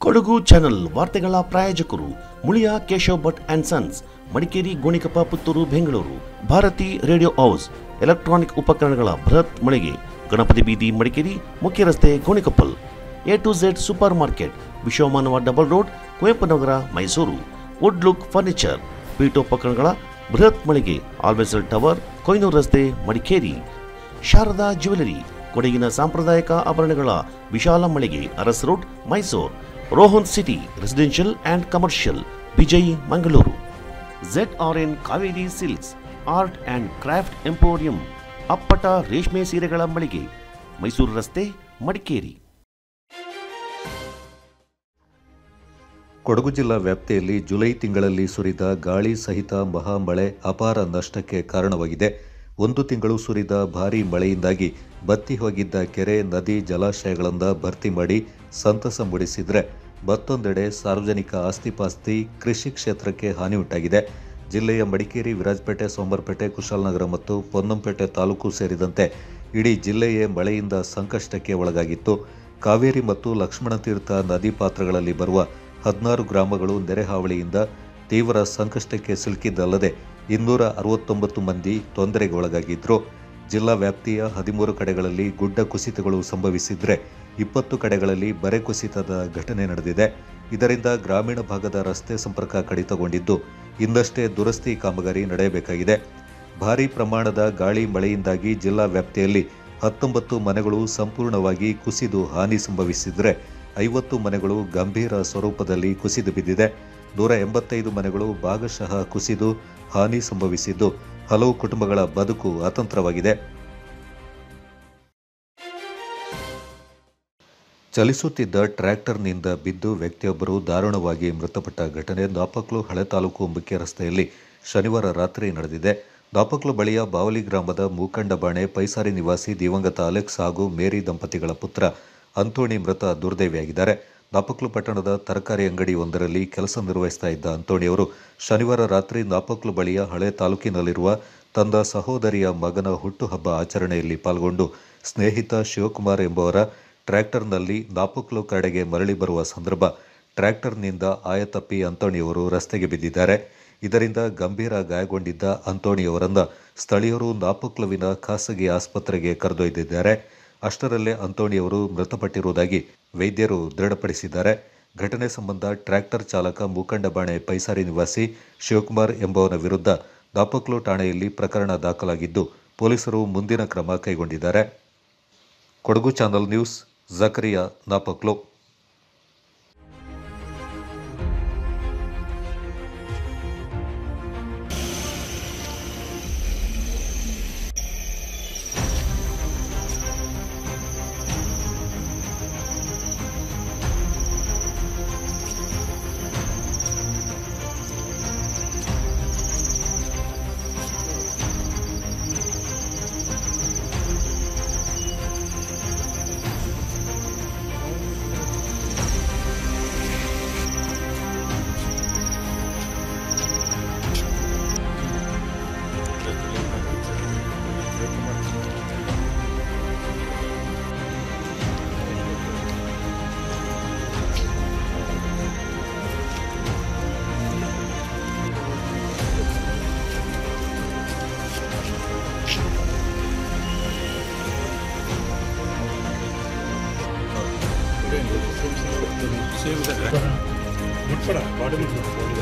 Kodagu channel ವಾರ್ತೆಗಳ ಪ್ರಾಯೋಜಕರು Muliya Keshav Bhat and sons Madikeri Gonikoppa Puttur Bengaluru Bharathi radio house electronic ಉಪಕರಣಗಳ ಬೃಹತ್ ಮಳಿಗೆ ಗಣಪತಿ ಬೀದಿ ಮಡಿಕೇರಿ ಮುಖ್ಯ ರಸ್ತೆ Gonikoppal A to Z supermarket Vishwamanava double road Kuvempu Nagar Mysuru wood look furniture ಪೀಠೋಪಕರಣಗಳ ಬೃಹತ್ ಮಳಿಗೆ ಆಲ್ವೆಸಲ್ ಟವರ್ ಕೊಯ್ನೂರು ರಸ್ತೆ ಮಡಿಕೇರಿ ಶಾರದಾ ಜ್ಯುವೆಲರಿ ಕೊಡಗಿನ ಸಾಂಪ್ರದಾಯಿಕ ಆಭರಣಗಳ ವಿಶಾಲ ಮಳಿಗೆ Aras road Mysuru Rohan city residential and commercial Vijay Mangaluru Z R N Kaveri silks art and craft emporium ಅಪ್ಪಟ ರೇಷ್ಮೆ ಸೀರೆಗಳ ಮಳಿಗೆ ಮೈಸೂರು ರಸ್ತೆ ಮಡಿಕೇರಿ ಕೊಡಗು ಜಿಲ್ಲಾ ವ್ಯಾಪ್ತಿಯಲ್ಲಿ ಜುಲೈ ತಿಂಗಳಲ್ಲಿ ಸುರಿದ ಗಾಳಿ ಸಹಿತ ಮಹಾಮಳೆ ಅಪಾರ ನಷ್ಟಕ್ಕೆ ಕಾರಣವಾಗಿದೆ ಒಂದು ತಿಂಗಳು ಸುರಿದ ಭಾರೀ ಮಳೆಯಿಂದಾಗಿ ಬತ್ತಿ ಹೋಗಿದ್ದ ಕೆರೆ ನದಿ ಜಲಾಶಯಗಳಿಂದ ಭರ್ತಿ ಮಾಡಿ ಸಂತಸ ಮೂಡಿಸಿದ್ರೆ ಮತ್ತೊಂದೆಡೆ ಸಾರ್ವಜನಿಕ ಆಸ್ತಿಪಾಸ್ತಿ ಕೃಷಿ ಕ್ಷೇತ್ರಕ್ಕೆ ಹಾನಿ ಉಂಟಾಗಿದೆ ಜಿಲ್ಲೆಯ ಮಡಿಕೇರಿ ವಿರಾಜಪೇಟೆ ಸೋಮವಾರಪೇಟೆ ಕುಶಾಲನಗರ ಮತ್ತು ಪೊನ್ನಂಪೇಟೆ ತಾಲೂಕು ಸೇರಿದಂತೆ ಇಡೀ ಜಿಲ್ಲೆಯೇ ಮಳೆಯಿಂದ ಸಂಕಷ್ಟಕ್ಕೆ ಒಳಗಾಗಿತ್ತು ಕಾವೇರಿ ಮತ್ತು ಲಕ್ಷ್ಮಣತೀರ್ಥ ನದಿ ಪಾತ್ರಗಳಲ್ಲಿ ಬರುವ ಹದಿನಾರು ಗ್ರಾಮಗಳು ನೆರೆಹಾವಳಿಯಿಂದ ತೀವ್ರ ಸಂಕಷ್ಟಕ್ಕೆ ಸಿಲುಕಿದ್ದಲ್ಲದೆ ಇನ್ನೂರ ಅರವತ್ತೊಂಬತ್ತು ಮಂದಿ ತೊಂದರೆಗೆ ಒಳಗಾಗಿದ್ರು ಜಿಲ್ಲಾ ವ್ಯಾಪ್ತಿಯ ಹದಿಮೂರು ಕಡೆಗಳಲ್ಲಿ ಗುಡ್ಡ ಕುಸಿತಗಳು ಸಂಭವಿಸಿದ್ರೆ ಇಪ್ಪತ್ತು ಕಡೆಗಳಲ್ಲಿ ಬರೆ ಕುಸಿತದ ಘಟನೆ ನಡೆದಿದೆ ಇದರಿಂದ ಗ್ರಾಮೀಣ ಭಾಗದ ರಸ್ತೆ ಸಂಪರ್ಕ ಕಡಿತಗೊಂಡಿದ್ದು ಇನ್ನಷ್ಟೇ ದುರಸ್ತಿ ಕಾಮಗಾರಿ ನಡೆಯಬೇಕಾಗಿದೆ ಭಾರೀ ಪ್ರಮಾಣದ ಗಾಳಿ ಮಳೆಯಿಂದಾಗಿ ಜಿಲ್ಲಾ ವ್ಯಾಪ್ತಿಯಲ್ಲಿ ಹತ್ತೊಂಬತ್ತು ಮನೆಗಳು ಸಂಪೂರ್ಣವಾಗಿ ಕುಸಿದು ಹಾನಿ ಸಂಭವಿಸಿದರೆ ಐವತ್ತು ಮನೆಗಳು ಗಂಭೀರ ಸ್ವರೂಪದಲ್ಲಿ ಕುಸಿದು ಬಿದ್ದಿದೆ ನೂರ ಎಂಬತ್ತೈದು ಮನೆಗಳು ಭಾಗಶಃ ಕುಸಿದು ಹಾನಿ ಸಂಭವಿಸಿದ್ದು ಹಲವು ಕುಟುಂಬಗಳ ಬದುಕು ಅತಂತ್ರವಾಗಿದೆ ಚಲಿಸುತ್ತಿದ್ದ ಟ್ರ್ಯಾಕ್ಟರ್ನಿಂದ ಬಿದ್ದು ವ್ಯಕ್ತಿಯೊಬ್ಬರು ದಾರುಣವಾಗಿ ಮೃತಪಟ್ಟ ಘಟನೆ ನಾಪಕ್ಲು ಹಳೆ ತಾಲೂಕು ಮುಖ್ಯ ರಸ್ತೆಯಲ್ಲಿ ಶನಿವಾರ ರಾತ್ರಿ ನಡೆದಿದೆ ನಾಪಕ್ಲು ಬಳಿಯ ಬಾವಲಿ ಗ್ರಾಮದ ಮೂಕಂಡಬಾಣೆ ಪೈಸಾರಿ ನಿವಾಸಿ ದಿವಂಗತ ಅಲೆಕ್ಸ್ ಹಾಗೂ ಮೇರಿ ದಂಪತಿಗಳ ಪುತ್ರ ಅಂತೋಣಿ ಮೃತ ದುರ್ದೈವಿಯಾಗಿದ್ದಾರೆ ನಾಪಕ್ಲು ಪಟ್ಟಣದ ತರಕಾರಿ ಅಂಗಡಿ ಒಂದರಲ್ಲಿ ಕೆಲಸ ನಿರ್ವಹಿಸ್ತಾ ಇದ್ದ ಅಂತೋಣಿಯವರು ಶನಿವಾರ ರಾತ್ರಿ ನಾಪಕ್ಲು ಬಳಿಯ ಹಳೆ ತಾಲೂಕಿನಲ್ಲಿರುವ ತನ್ನ ಸಹೋದರಿಯ ಮಗನ ಹುಟ್ಟುಹಬ್ಬ ಆಚರಣೆಯಲ್ಲಿ ಪಾಲ್ಗೊಂಡು ಸ್ನೇಹಿತ ಶಿವಕುಮಾರ್ ಎಂಬುವರ ಟ್ರ್ಯಾಕ್ಟರ್ನಲ್ಲಿ ನಾಪಕ್ಲು ಕಡೆಗೆ ಮರಳಿ ಬರುವ ಸಂದರ್ಭ ಟ್ರ್ಯಾಕ್ಟರ್ನಿಂದ ಆಯತಪ್ಪಿ ಅಂತೋಣಿಯವರು ರಸ್ತೆಗೆ ಬಿದ್ದಿದ್ದಾರೆ ಇದರಿಂದ ಗಂಭೀರ ಗಾಯಗೊಂಡಿದ್ದ ಅಂತೋಣಿಯವರನ್ನ ಸ್ಥಳೀಯರು ನಾಪಕ್ಲುವಿನ ಖಾಸಗಿ ಆಸ್ಪತ್ರೆಗೆ ಕರೆದೊಯ್ದಿದ್ದಾರೆ ಅಷ್ಟರಲ್ಲೇ ಅಂತೋಣಿಯವರು ಮೃತಪಟ್ಟಿರುವುದಾಗಿ ವೈದ್ಯರು ದೃಢಪಡಿಸಿದ್ದಾರೆ ಘಟನೆ ಸಂಬಂಧ ಟ್ರ್ಯಾಕ್ಟರ್ ಚಾಲಕ ಮೂಕಂಡಬಾಣೆ ಪೈಸಾರಿ ನಿವಾಸಿ ಶಿವಕುಮಾರ್ ಎಂಬುವನ ವಿರುದ್ಧ ನಾಪಕ್ಲು ಠಾಣೆಯಲ್ಲಿ ಪ್ರಕರಣ ದಾಖಲಾಗಿದ್ದು ಪೊಲೀಸರು ಮುಂದಿನ ಕ್ರಮ ಕೈಗೊಂಡಿದ್ದಾರೆ Kodagu channel news Zakariya Napoklu same ಇದೆ ಮುಟ್ಬೇಡ ಬಾಡಿ ಮುಟ್ಬೇಡ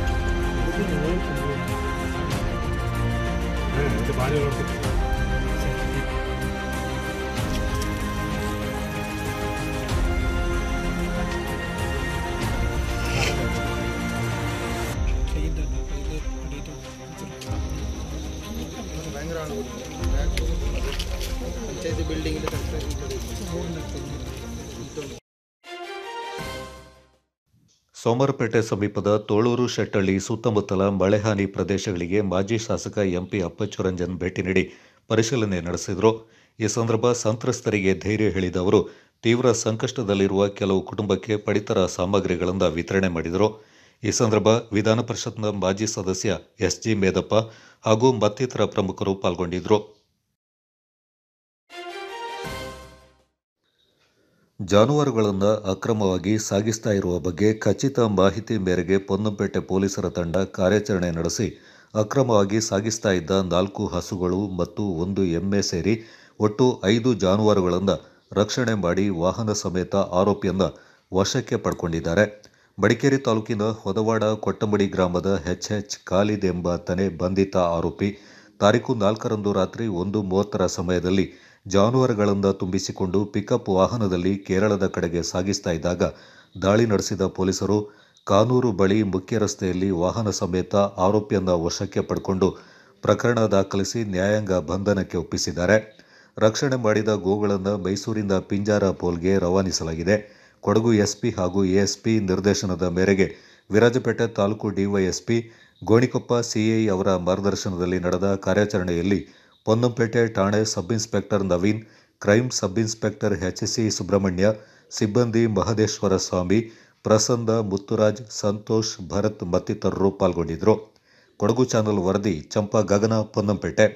ಬಾಡಿ ಬಾಡಿ ನೋಡ್ತೀನಿ ಪಂಚಾಯತಿ ಬಿಲ್ಡಿಂಗ್ ಸೋಮರಪೇಟೆ ಸಮೀಪದ ತೋಳೂರು ಶೆಟ್ಟಳ್ಳಿ ಸುತ್ತಮುತ್ತಲ ಮಳೆಹಾನಿ ಪ್ರದೇಶಗಳಿಗೆ ಮಾಜಿ ಶಾಸಕ ಎಂಪಿ ಅಪ್ಪಚ್ಚುರಂಜನ್ ಭೇಟಿ ನೀಡಿ ಪರಿಶೀಲನೆ ನಡೆಸಿದರು ಈ ಸಂದರ್ಭ ಸಂತ್ರಸ್ತರಿಗೆ ಧೈರ್ಯ ಹೇಳಿದ ಅವರು ತೀವ್ರ ಸಂಕಷ್ಟದಲ್ಲಿರುವ ಕೆಲವು ಕುಟುಂಬಕ್ಕೆ ಪಡಿತರ ಸಾಮಗ್ರಿಗಳನ್ನು ವಿತರಣೆ ಮಾಡಿದರು ಈ ಸಂದರ್ಭ ವಿಧಾನ ಪರಿಷತ್ನ ಮಾಜಿ ಸದಸ್ಯ ಎಸ್ಜಿ ಮೇದಪ್ಪ ಹಾಗೂ ಮತ್ತಿತರ ಪ್ರಮುಖರು ಪಾಲ್ಗೊಂಡಿದ್ದರು ಜಾನುವಾರುಗಳನ್ನು ಅಕ್ರಮವಾಗಿ ಸಾಗಿಸ್ತಾ ಇರುವ ಬಗ್ಗೆ ಖಚಿತ ಮಾಹಿತಿ ಮೇರೆಗೆ ಪೊನ್ನಂಪೇಟೆ ಪೊಲೀಸರ ತಂಡ ಕಾರ್ಯಾಚರಣೆ ನಡೆಸಿ ಅಕ್ರಮವಾಗಿ ಸಾಗಿಸ್ತಾ ಇದ್ದ ನಾಲ್ಕು ಹಸುಗಳು ಮತ್ತು ಒಂದು ಎಮ್ಮೆ ಸೇರಿ ಒಟ್ಟು ಐದು ಜಾನುವಾರುಗಳನ್ನು ರಕ್ಷಣೆ ಮಾಡಿ ವಾಹನ ಸಮೇತ ಆರೋಪಿಯನ್ನ ವಶಕ್ಕೆ ಪಡ್ಕೊಂಡಿದ್ದಾರೆ ಮಡಿಕೇರಿ ತಾಲೂಕಿನ ಹೊದವಾಡ ಕೊಟ್ಟಂಬಡಿ ಗ್ರಾಮದ ಎಚ್ ಎಚ್ ಖಾಲಿದ್ ಎಂಬಾತನೇ ಬಂಧಿತ ಆರೋಪಿ ತಾರೀಕು ನಾಲ್ಕರಂದು ರಾತ್ರಿ ಒಂದು ಮೂವತ್ತರ ಸಮಯದಲ್ಲಿ ಜಾನುವಾರುಗಳನ್ನು ತುಂಬಿಸಿಕೊಂಡು ಪಿಕಪ್ ವಾಹನದಲ್ಲಿ ಕೇರಳದ ಕಡೆಗೆ ಸಾಗಿಸ್ತಾ ಇದ್ದಾಗ ದಾಳಿ ನಡೆಸಿದ ಪೊಲೀಸರು ಕಾನೂರು ಬಳಿ ಮುಖ್ಯ ರಸ್ತೆಯಲ್ಲಿ ವಾಹನ ಸಮೇತ ಆರೋಪಿಯನ್ನ ವಶಕ್ಕೆ ಪಡ್ಕೊಂಡು ಪ್ರಕರಣ ದಾಖಲಿಸಿ ನ್ಯಾಯಾಂಗ ಬಂಧನಕ್ಕೆ ಒಪ್ಪಿಸಿದ್ದಾರೆ ರಕ್ಷಣೆ ಮಾಡಿದ ಗೋಗಳನ್ನು ಮೈಸೂರಿನ ಪಿಂಜಾರ ಪೋಲ್ಗೆ ರವಾನಿಸಲಾಗಿದೆ ಕೊಡಗು ಎಸ್ಪಿ ಹಾಗೂ ಎಎಸ್ಪಿ ನಿರ್ದೇಶನದ ಮೇರೆಗೆ ವಿರಾಜಪೇಟೆ ತಾಲೂಕು ಡಿವೈಎಸ್ಪಿ ಗೋಣಿಕೊಪ್ಪ ಸಿಐ ಅವರ ಮಾರ್ಗದರ್ಶನದಲ್ಲಿ ನಡೆದ ಕಾರ್ಯಾಚರಣೆಯಲ್ಲಿ ಪೊನ್ನಂಪೇಟೆ ಠಾಣೆ sub inspector Naveen crime sub inspector H C Subrahmanya ಸಿಬ್ಬಂದಿ ಮಹದೇಶ್ವರ ಸ್ವಾಮಿ ಪ್ರಸನ್ನ ಮುತ್ತುರಾಜ್ ಸಂತೋಷ್ ಭರತ್ ಮತ್ತಿತರರು ಪಾಲ್ಗೊಂಡಿದ್ದರು ಕೊಡಗು ಚಾನಲ್ ವರದಿ ಚಂಪಾ ಗಗನ ಪೊನ್ನಂಪೇಟೆ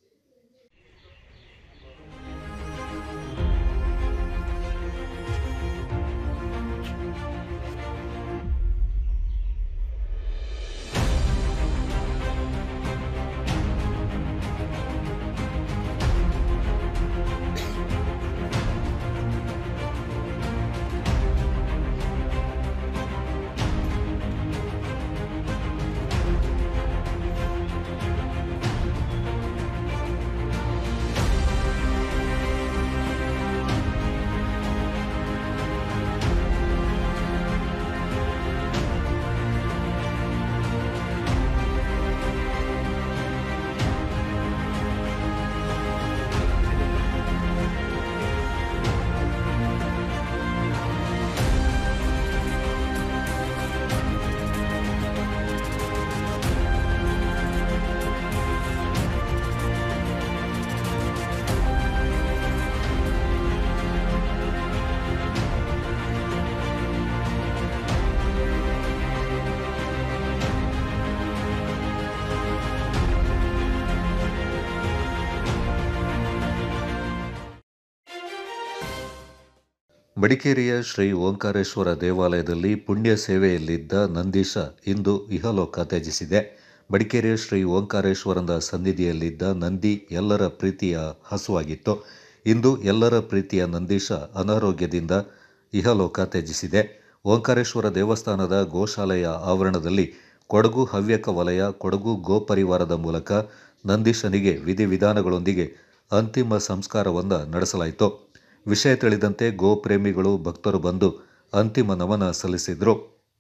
ಮಡಿಕೇರಿಯ ಶ್ರೀ ಓಂಕಾರೇಶ್ವರ ದೇವಾಲಯದಲ್ಲಿ ಪುಣ್ಯ ಸೇವೆಯಲ್ಲಿದ್ದ ನಂದೀಶ ಇಂದು ಇಹಲೋಕ ತ್ಯಜಿಸಿದೆ ಮಡಿಕೇರಿಯ ಶ್ರೀ ಓಂಕಾರೇಶ್ವರನ ಸನ್ನಿಧಿಯಲ್ಲಿದ್ದ ನಂದಿ ಎಲ್ಲರ ಪ್ರೀತಿಯ ಹಸುವಾಗಿತ್ತು ಇಂದು ಎಲ್ಲರ ಪ್ರೀತಿಯ ನಂದೀಶ ಅನಾರೋಗ್ಯದಿಂದ ಇಹಲೋಕ ತ್ಯಜಿಸಿದೆ ಓಂಕಾರೇಶ್ವರ ದೇವಸ್ಥಾನದ ಗೋಶಾಲೆಯ ಆವರಣದಲ್ಲಿ ಕೊಡಗು ಹವ್ಯಕ ವಲಯ ಕೊಡಗು ಗೋಪರಿವಾರದ ಮೂಲಕ ನಂದೀಶನಿಗೆ ವಿಧಿವಿಧಾನಗಳೊಂದಿಗೆ ಅಂತಿಮ ಸಂಸ್ಕಾರವನ್ನು ನಡೆಸಲಾಯಿತು ವಿಷಯ ತಿಳಿದಂತೆ ಗೋಪ್ರೇಮಿಗಳು ಭಕ್ತರು ಬಂದು ಅಂತಿಮ ನಮನ ಸಲ್ಲಿಸಿದರು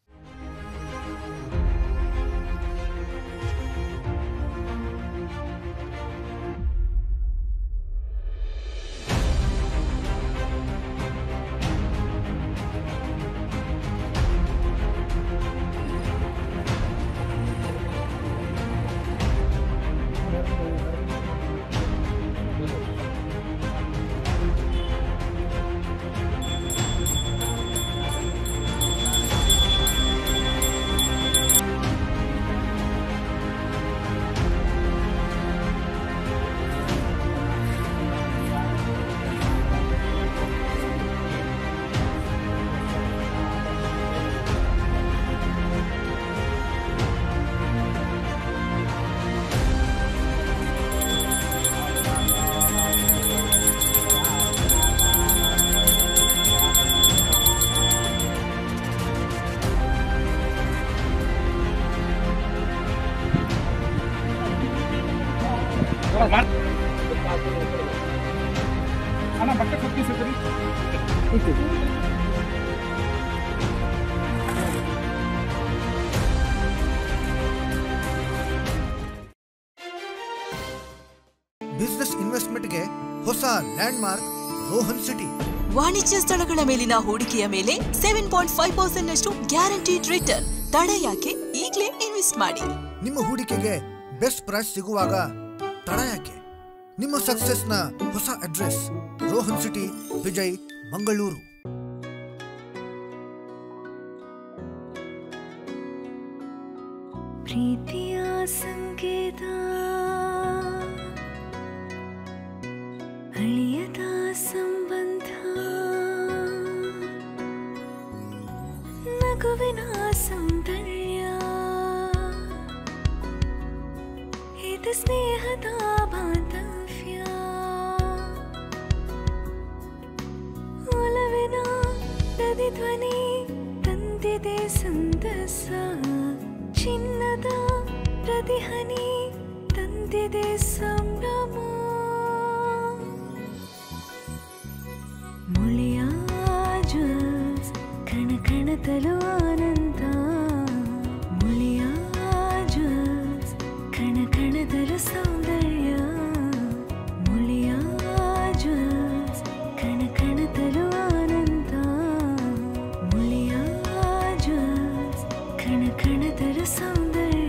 ಅಣ್ಣ ಬಟ್ಟೆ ಕೊಡ್ತೀನಿ ಸರಿ ಬಿಸ್ನೆಸ್ ಇನ್ವೆಸ್ಟ್ಮೆಂಟ್ಗೆ ಹೊಸ ಲ್ಯಾಂಡ್ ಮಾರ್ಕ್ ರೋಹನ್ ಸಿಟಿ ವಾಣಿಜ್ಯ ಸ್ಥಳಗಳ ಮೇಲಿನ ಹೂಡಿಕೆಯ ಮೇಲೆ ಸೆವೆನ್ ಪಾಯಿಂಟ್ ಫೈವ್ ಪರ್ಸೆಂಟ್ ನಷ್ಟು ಗ್ಯಾರಂಟಿಡ್ ರಿಟರ್ನ್ ತಡ ಯಾಕೆ ಈಗಲೇ ಇನ್ವೆಸ್ಟ್ ಮಾಡಿ ನಿಮ್ಮ ಹೂಡಿಕೆಗೆ ಬೆಸ್ಟ್ ಪ್ರೈಸ್ ಸಿಗುವಾಗ ತಡ ಯಾಕೆ ನಿಮ್ಮ ಸಕ್ಸಸ್ನ ಹೊಸ ಅಡ್ರೆಸ್ ರೋಹನ್ ಸಿಟಿ ವಿಜಯ್ ಮಂಗಳೂರು ಪ್ರೀತಿಯ ಸಂಕೇತ ಅಳಿಯದ ಸಂಬಂಧ ನಗುವಿನ ಸೌಂದರ್ಯ ಇದು ಸ್ನೇಹದ ಬಾಂಧವ್ಯ ಒಲವಿನ ಪ್ರತಿಧ್ವನಿ ತಂದಿದೆ ಸಂದಸ ಚಿನ್ನದ ಪ್ರತಿಹನಿ ತಂದಿದೆ ಸಂಭ್ರಮ ಮುಳಿಯ ಜ್ವಲ್ಸ್ ಕಣ ಕಣದಲು ಆನಂದ ಮುಳಿಯ ಜ್ವಲ್ಸ್ ಕಣ ಕಣದಲು ಸೌಂದರ್ಯ ಮುಳಿಯ ಜ್ವಲ್ಸ್ ಕಣ ಕಣದಲು ಆನಂದ ಮುಳಿಯ ಜ್ವಲ್ಸ್ ಕಣ ಕಣದಲು ಸೌಂದರ್ಯ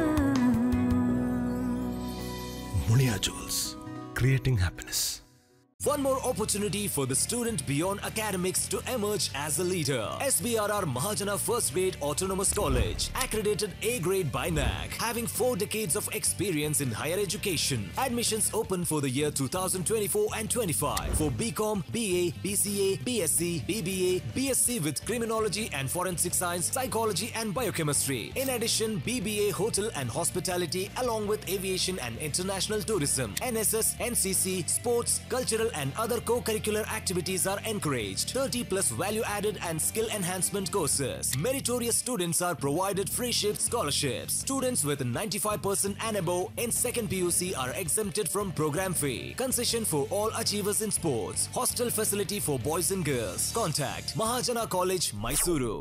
Mulia Jewels, creating happiness. One more opportunity for the student beyond academics to emerge as a leader. SBRR Mahajana First Grade Autonomous College, accredited A grade by NAC, having four decades of experience in higher education. Admissions open for the year 2024 and 25 for BCom, BA, BCA, BSc, BBA, BSc with Criminology and Forensic Science, Psychology and Biochemistry. In addition, BBA Hotel and Hospitality along with Aviation and International Tourism. NSS, NCC, Sports, Cultural and other co-curricular activities are encouraged. 30 plus value-added and skill enhancement courses. Meritorious students are provided free shift scholarships. Students with 95% and above in second PUC are exempted from program fee. Concession for all achievers in sports. Hostel facility for boys and girls. Contact Mahajana College, Mysuru.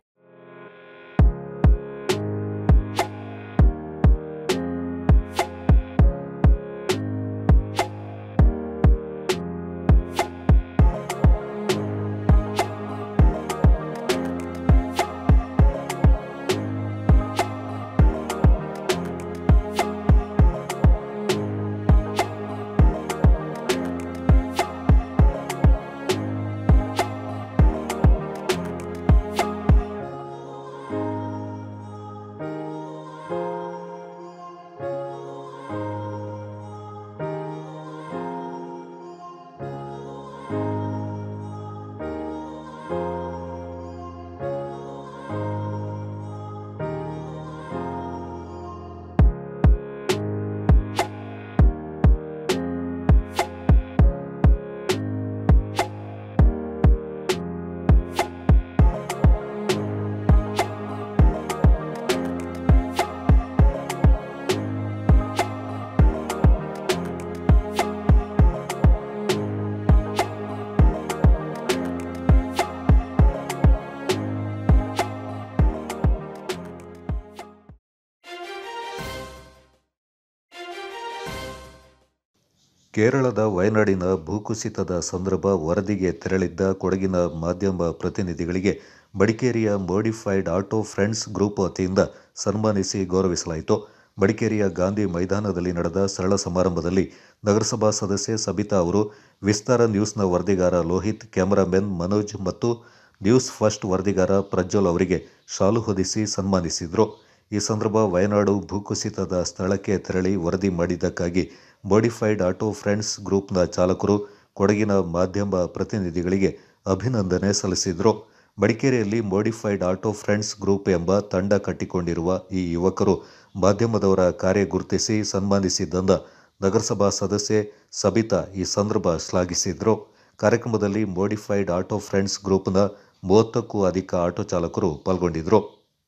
ಕೇರಳದ ವಯನಾಡಿನ ಭೂಕುಸಿತದ ಸಂದರ್ಭ ವರದಿಗೆ ತೆರಳಿದ್ದ ಕೊಡಗಿನ ಮಾಧ್ಯಮ ಪ್ರತಿನಿಧಿಗಳಿಗೆ ಮಡಿಕೇರಿಯ modified auto friends group ವತಿಯಿಂದ ಸನ್ಮಾನಿಸಿ ಗೌರವಿಸಲಾಯಿತು ಮಡಿಕೇರಿಯ ಗಾಂಧಿ ಮೈದಾನದಲ್ಲಿ ನಡೆದ ಸರಳ ಸಮಾರಂಭದಲ್ಲಿ ನಗರಸಭಾ ಸದಸ್ಯೆ ಸಬಿತಾ ಅವರು ವಿಸ್ತಾರ ನ್ಯೂಸ್ನ ವರದಿಗಾರ ಲೋಹಿತ್ ಕ್ಯಾಮರಾಮನ್ ಮನೋಜ್ ಮತ್ತು ನ್ಯೂಸ್ ಫಸ್ಟ್ ವರದಿಗಾರ ಪ್ರಜ್ವಲ್ ಅವರಿಗೆ ಶಾಲು ಹೊದಿಸಿ ಸನ್ಮಾನಿಸಿದರು ಈ ಸಂದರ್ಭ ವಯನಾಡು ಭೂಕುಸಿತದ ಸ್ಥಳಕ್ಕೆ ತೆರಳಿ ವರದಿ ಮಾಡಿದ್ದಕ್ಕಾಗಿ ಮೋಡಿಫೈಡ್ ಆಟೋ ಫ್ರೆಂಡ್ಸ್ ಗ್ರೂಪ್ನ ಚಾಲಕರು ಕೊಡಗಿನ ಮಾಧ್ಯಮ ಪ್ರತಿನಿಧಿಗಳಿಗೆ ಅಭಿನಂದನೆ ಸಲ್ಲಿಸಿದರು ಮಡಿಕೇರಿಯಲ್ಲಿ ಮೋಡಿಫೈಡ್ ಆಟೋ ಫ್ರೆಂಡ್ಸ್ ಗ್ರೂಪ್ ಎಂಬ ತಂಡ ಕಟ್ಟಿಕೊಂಡಿರುವ ಈ ಯುವಕರು ಮಾಧ್ಯಮದವರ ಕಾರ್ಯ ಗುರುತಿಸಿ ಸನ್ಮಾನಿಸಿದ್ದನ್ನ ನಗರಸಭಾ ಸದಸ್ಯೆ ಸಬಿತಾ ಈ ಸಂದರ್ಭ ಶ್ಲಾಘಿಸಿದರು ಕಾರ್ಯಕ್ರಮದಲ್ಲಿ ಮೋಡಿಫೈಡ್ ಆಟೋ ಫ್ರೆಂಡ್ಸ್ ಗ್ರೂಪ್ನ ಮೂವತ್ತಕ್ಕೂ ಅಧಿಕ ಆಟೋ ಚಾಲಕರು ಪಾಲ್ಗೊಂಡಿದ್ದರು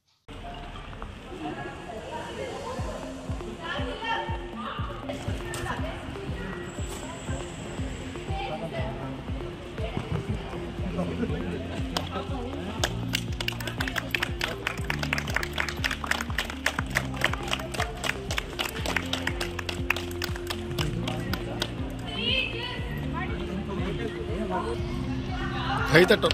ಕೈತಟ್ಟು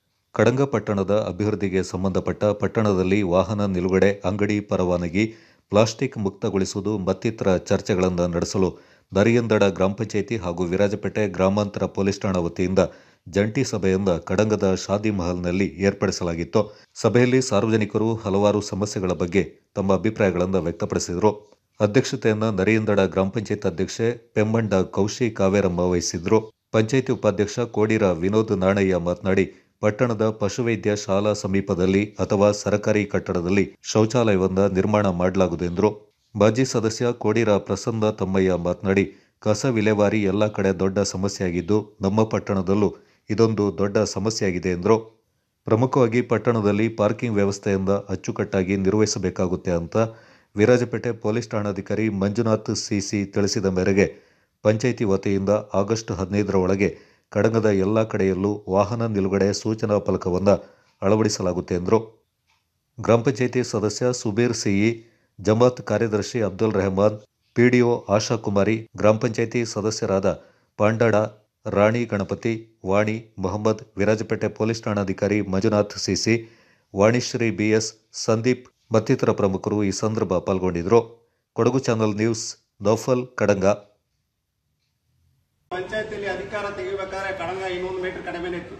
ಕಡಂಗ ಪಟ್ಟಣದ ಅಭಿವೃದ್ಧಿಗೆ ಸಂಬಂಧಪಟ್ಟ ಪಟ್ಟಣದಲ್ಲಿ ವಾಹನ ನಿಲುಗಡೆ ಅಂಗಡಿ ಪರವಾನಗಿ ಪ್ಲಾಸ್ಟಿಕ್ ಮುಕ್ತಗೊಳಿಸುವುದು ಮತ್ತಿತರ ಚರ್ಚೆಗಳನ್ನು ನಡೆಸಲು ನರಿಯಂದಡ ಗ್ರಾಮ ಪಂಚಾಯಿತಿ ಹಾಗೂ ವಿರಾಜಪೇಟೆ ಗ್ರಾಮಾಂತರ ಪೊಲೀಸ್ ಠಾಣಾ ವತಿಯಿಂದ ಜಂಟಿ ಸಭೆಯಿಂದ ಕಡಂಗದ ಶಾದಿ ಮಹಲ್ನಲ್ಲಿ ಏರ್ಪಡಿಸಲಾಗಿತ್ತು ಸಭೆಯಲ್ಲಿ ಸಾರ್ವಜನಿಕರು ಹಲವಾರು ಸಮಸ್ಯೆಗಳ ಬಗ್ಗೆ ತಮ್ಮ ಅಭಿಪ್ರಾಯಗಳನ್ನು ವ್ಯಕ್ತಪಡಿಸಿದರು ಅಧ್ಯಕ್ಷತೆಯನ್ನು ನರಿಯಂದಡ ಗ್ರಾಮ ಪಂಚಾಯತ್ ಅಧ್ಯಕ್ಷೆ ಪೆಮ್ಮಂಡ ಕೌಶಿ ಕಾವೇರಮ್ಮ ವಹಿಸಿದ್ರು ಪಂಚಾಯಿತಿ ಉಪಾಧ್ಯಕ್ಷ ಕೋಡಿರ ವಿನೋದ್ ನಾಣಯ್ಯ ಮಾತನಾಡಿ ಪಟ್ಟಣದ ಪಶುವೈದ್ಯ ಶಾಲಾ ಸಮೀಪದಲ್ಲಿ ಅಥವಾ ಸರಕಾರಿ ಕಟ್ಟಡದಲ್ಲಿ ಶೌಚಾಲಯವನ್ನ ನಿರ್ಮಾಣ ಮಾಡಲಾಗುವುದು ಎಂದರು ಮಾಜಿ ಸದಸ್ಯ ಕೋಡಿರ ಪ್ರಸನ್ನ ತಮ್ಮಯ್ಯ ಮಾತನಾಡಿ ಕಸ ವಿಲೇವಾರಿ ಎಲ್ಲ ಕಡೆ ದೊಡ್ಡ ಸಮಸ್ಯೆಯಾಗಿದ್ದು ನಮ್ಮ ಪಟ್ಟಣದಲ್ಲೂ ಇದೊಂದು ದೊಡ್ಡ ಸಮಸ್ಯೆಯಾಗಿದೆ ಎಂದರು ಪ್ರಮುಖವಾಗಿ ಪಟ್ಟಣದಲ್ಲಿ ಪಾರ್ಕಿಂಗ್ ವ್ಯವಸ್ಥೆಯಿಂದ ಅಚ್ಚುಕಟ್ಟಾಗಿ ನಿರ್ವಹಿಸಬೇಕಾಗುತ್ತೆ ಅಂತ ವಿರಾಜಪೇಟೆ ಪೊಲೀಸ್ ಠಾಣಾಧಿಕಾರಿ ಮಂಜುನಾಥ್ ಸಿಸಿ ತಿಳಿಸಿದ ಮೇರೆಗೆ ಪಂಚಾಯಿತಿ ವತಿಯಿಂದ ಆಗಸ್ಟ್ ಹದಿನೈದರ ಒಳಗೆ ಕಡಂಗದ ಎಲ್ಲ ಕಡೆಯಲ್ಲೂ ವಾಹನ ನಿಲುಗಡೆ ಸೂಚನಾ ಫಲಕವನ್ನು ಅಳವಡಿಸಲಾಗುತ್ತೆ ಎಂದರು ಗ್ರಾಮ ಪಂಚಾಯಿತಿ ಸದಸ್ಯ ಸುಬೀರ್ ಸಿಇ ಜಮಾತ್ ಕಾರ್ಯದರ್ಶಿ ಅಬ್ದುಲ್ ರೆಹಮಾನ್ ಪಿಡಿಒ ಆಶಾ ಕುಮಾರಿ ಗ್ರಾಮ ಪಂಚಾಯಿತಿ ಸದಸ್ಯರಾದ ಪಾಂಡಾಡ ರಾಣಿ ಗಣಪತಿ ವಾಣಿ ಮೊಹಮ್ಮದ್ ವಿರಾಜಪೇಟೆ ಪೊಲೀಸ್ ಠಾಣಾಧಿಕಾರಿ ಮಂಜುನಾಥ್ ಸಿಸಿ ವಾಣಿಶ್ರೀ ಬಿಎಸ್ ಸಂದೀಪ್ ಮತ್ತಿತರ ಪ್ರಮುಖರು ಈ ಸಂದರ್ಭ ಪಾಲ್ಗೊಂಡಿದ್ದರು ಕೊಡಗು ಚಾನಲ್ ನ್ಯೂಸ್ ನೌಫಲ್ ಕಡಂಗ ಪಂಚಾಯತಿಯಲ್ಲಿ ಅಧಿಕಾರ ತೆಗಿಬೇಕಾದ್ರೆ ಕಡಂಗ ಇನ್ನೊಂದು ಮೀಟರ್ ಕಡಿಮೆನೇ ಇತ್ತು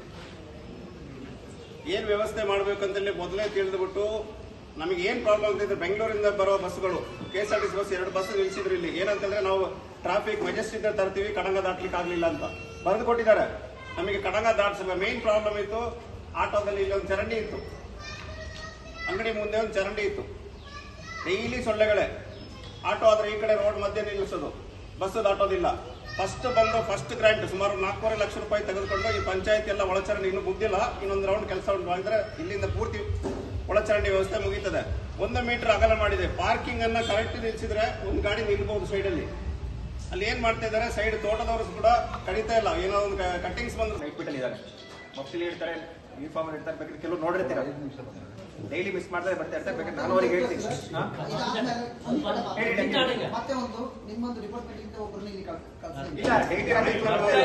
ಏನ್ ವ್ಯವಸ್ಥೆ ಮಾಡ್ಬೇಕಂತೇಳಿ ಮೊದಲೇ ತಿಳಿದ್ಬಿಟ್ಟು ನಮಗೆ ಏನ್ ಪ್ರಾಬ್ಲಮ್ ಆಗ್ತಿದ್ರೆ ಬೆಂಗಳೂರಿಂದ ಬರೋ ಬಸ್ಗಳು K S R T C bus ಎರಡು ಬಸ್ ನಿಲ್ಸಿದ್ರು ಇಲ್ಲಿ ಏನಂತಂದ್ರೆ ನಾವು ಟ್ರಾಫಿಕ್ ಮೆಜೆಸ್ಟಿಕ್ ತರ್ತೀವಿ ಕಡಂಗ ದಾಟ್ಲಿಕ್ಕೆ ಆಗ್ಲಿಲ್ಲ ಅಂತ ಬರೆದು ಕೊಟ್ಟಿದ್ದಾರೆ ನಮಗೆ ಕಡಂಗ ದಾಟ್ಸಲ್ಲ ಮೇನ್ ಪ್ರಾಬ್ಲಮ್ ಇತ್ತು ಆಟೋದಲ್ಲಿ ಇಲ್ಲೊಂದು ಚರಂಡಿ ಇತ್ತು ಅಂಗಡಿ ಮುಂದೆ ಒಂದು ಚರಂಡಿ ಇತ್ತು ಡೈಲಿ ಸೊಳ್ಳೆಗಳೇ ಆಟೋ ಆದ್ರೆ ಈ ಕಡೆ ರೋಡ್ ಮಧ್ಯೆ ನಿಲ್ಲಿಸೋದು ಬಸ್ ದಾಟೋದಿಲ್ಲ ಫಸ್ಟ್ ಬಂದು ಫಸ್ಟ್ ಗ್ರಾಂಟ್ ಸುಮಾರು ನಾಲ್ಕೂವರೆ ಲಕ್ಷ ರೂಪಾಯಿ ತೆಗೆದುಕೊಂಡು ಈ ಪಂಚಾಯತ್ ಎಲ್ಲ ಒಳಚರಂಡಿ ಇನ್ನೂ ಮುಗ್ದಿಲ್ಲ ಇನ್ನೊಂದು ರೌಂಡ್ ಕೆಲಸ ಉಂಟು ಅಂದ್ರೆ ಇಲ್ಲಿಂದ ಪೂರ್ತಿ ಒಳಚರಂಡಿ ವ್ಯವಸ್ಥೆ ಮುಗೀತದೆ ಒಂದು ಮೀಟರ್ ಅಗಲ ಮಾಡಿದೆ ಪಾರ್ಕಿಂಗ್ ಅನ್ನ ಕರೆಕ್ಟ್ ನಿಲ್ಸಿದ್ರೆ ಒಂದು ಗಾಡಿ ನಿಲ್ಬಹುದು ಸೈಡಲ್ಲಿ ಅಲ್ಲಿ ಏನ್ ಮಾಡ್ತಾ ಇದ್ದಾರೆ ಸೈಡ್ ತೋಟದವರು ಕೂಡ ಕಡಿತಾ ಇಲ್ಲ ಏನೋ ಒಂದು ಕಟ್ಟಿಂಗ್ಸ್ ಬಂದು ನೈಟ್ ಬಿಟ್ಟಲ್ಲಿ ಇದ್ದಾರೆ ಮಫ್ತಿಲಿ ಇರ್ತಾರೆ ಯೂನಿಫಾರ್ಮ್ ಇರ್ತಾರೆ ಬೇಕಾದ್ರೆ ಕೆಲವು ನೋಡಿರ್ತೀರ ಡೈಲಿ ಮಿಸ್ ಮಾಡ್ತಾರೆ ಬರ್ತಾ ಇರ್ತಾರೆ ಬೇಕಾದ್ರೆ ನಾನು ಅವ್ರಿಗೆ ಹೇಳ್ತೀನಿ ಹಾ? ಹೇಳಿ, ಹೇಳಿ. ಮತ್ತೆ ಒಂದು ನಿಮ್ಮೊಂದು ಡಿಪಾರ್ಟ್ಮೆಂಟ್ ಇಂದ ಒಬ್ಬರನ್ನ ಇಲ್ಲಿ ಕಳ್- ಕಳ್ಸಿ. ಇಲ್ಲ ಡೈಲಿ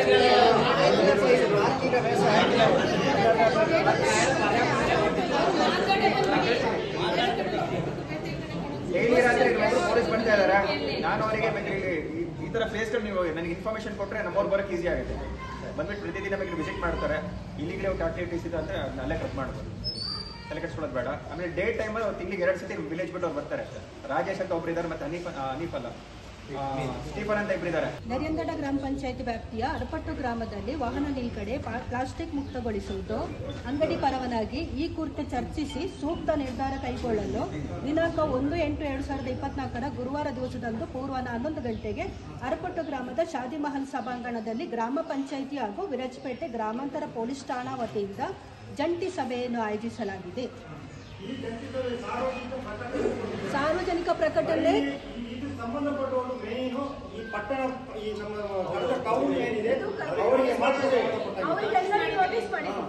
ಡೈಲಿ ರಾತ್ರಿ ಪೊಲೀಸ್ ಬರ್ತಾ ಇದಾರೆ ನಾನು ಅವರಿಗೆ ಬೇಕಾದ್ರೆ ಇಲ್ಲಿ ಈ- ಈ ತರ ಪ್ಲೇಸ್ ನೀವು ನನಗೆ ಇನ್ಫಾರ್ಮೇಶನ್ ಕೊಟ್ರೆ ನಮ್ಮವ್ರು ಬರೋಕೆ ಈಸಿ ಆಗುತ್ತೆ ಬಂದ್ಬಿಟ್ಟು ಪ್ರತಿದಿನ ಬೇಕಾದ್ರೆ ವಿಸಿಟ್ ಮಾಡ್ತಾರೆ ಇಲ್ಲಿಗೆ ಔಟ್ ಆಕ್ಟಿವಿಟೀಸ್ ಇದೆ ಅಂತ ಅದನ್ನ ಅಲ್ಲೇ ಕಟ್ ಮಾಡ್ಬೋದು ತಲೆ ಕೆಡ್ಸ್ಕೊಳ್ಳೋದು ಬೇಡ ಆಮೇಲೆ ಡೇ ಟೈಮಲ್ಲಿ ಅವ್ರು ತಿಂಗಳಿಗೆ ಎರಡು ಸತಿ ವಿಲೇಜ್ ಬಿಟ್ಟು ಅವ್ರು ಬರ್ತಾರೆ ರಾಜೇಶ್ ಅಂತ ಒಬ್ರು ಇದ್ದಾರೆ ಮತ್ತೆ ಹನೀಫ್ ಆ, ಹನೀಫ್ ಅಲ್ಲ ಆ, ಸ್ಟೀಫನ್ ಅಂತ ಇಬ್ರು ಇದ್ದಾರೆ ನರಿಯಂದಡ ಗ್ರಾಮ ಪಂಚಾಯತಿ ವ್ಯಾಪ್ತಿಯ ಅರಪಟ್ಟು ಗ್ರಾಮದಲ್ಲಿ ವಾಹನ ನಿಲ್ಗಡೆ ಪಾ- ಪ್ಲಾಸ್ಟಿಕ್ ಮುಕ್ತಗೊಳಿಸುವುದು ಅಂಗಡಿ ಪರವಾನಗಿ ಈ ಕುರಿತು ಚರ್ಚಿಸಿ ಸೂಕ್ತ ನಿರ್ಧಾರ ಕೈಗೊಳ್ಳಲು ದಿನಾಂಕ ಒಂದು ಎಂಟು ಎರಡು ಸಾವಿರದ ಇಪ್ಪತ್ನಾಲ್ಕರ ಗುರುವಾರ ದಿವಸದಂದು ಪೂರ್ವಾಹ್ನ ಹನ್ನೊಂದು ಗಂಟೆಗೆ ಅರಪಟ್ಟು ಗ್ರಾಮದ ಶಾದಿ ಮಹಲ್ ಸಭಾಂಗಣದಲ್ಲಿ ಗ್ರಾಮ ಪಂಚಾಯಿತಿ ಹಾಗೂ ವಿರಾಜಪೇಟೆ ಗ್ರಾಮಾಂತರ ಪೊಲೀಸ್ ಠಾಣಾ ವತಿಯಿಂದ ಜಂಟಿ ಸಭೆಯನ್ನು ಆಯೋಜಿಸಲಾಗಿದೆ ಸಾರ್ವಜನಿಕ ಪ್ರಕಟಣೆ ಇದು ಸಂಬಂಧಪಟ್ಟವರು ಮೇನು ಈ ಪಟ್ಟಣ ಈ ನಮ್ಮ ಕಡಲ ಟೌನ್ ಏನಿದೆ ಅವರಿಗೆ ಮಾತ್ರ ಸಂಬಂಧಪಟ್ಟ ಅವರಿಗೆಲ್ಲರಿಗೂ ನೋಟಿಸ್ ಮಾಡಿದ್ದೀವಿ.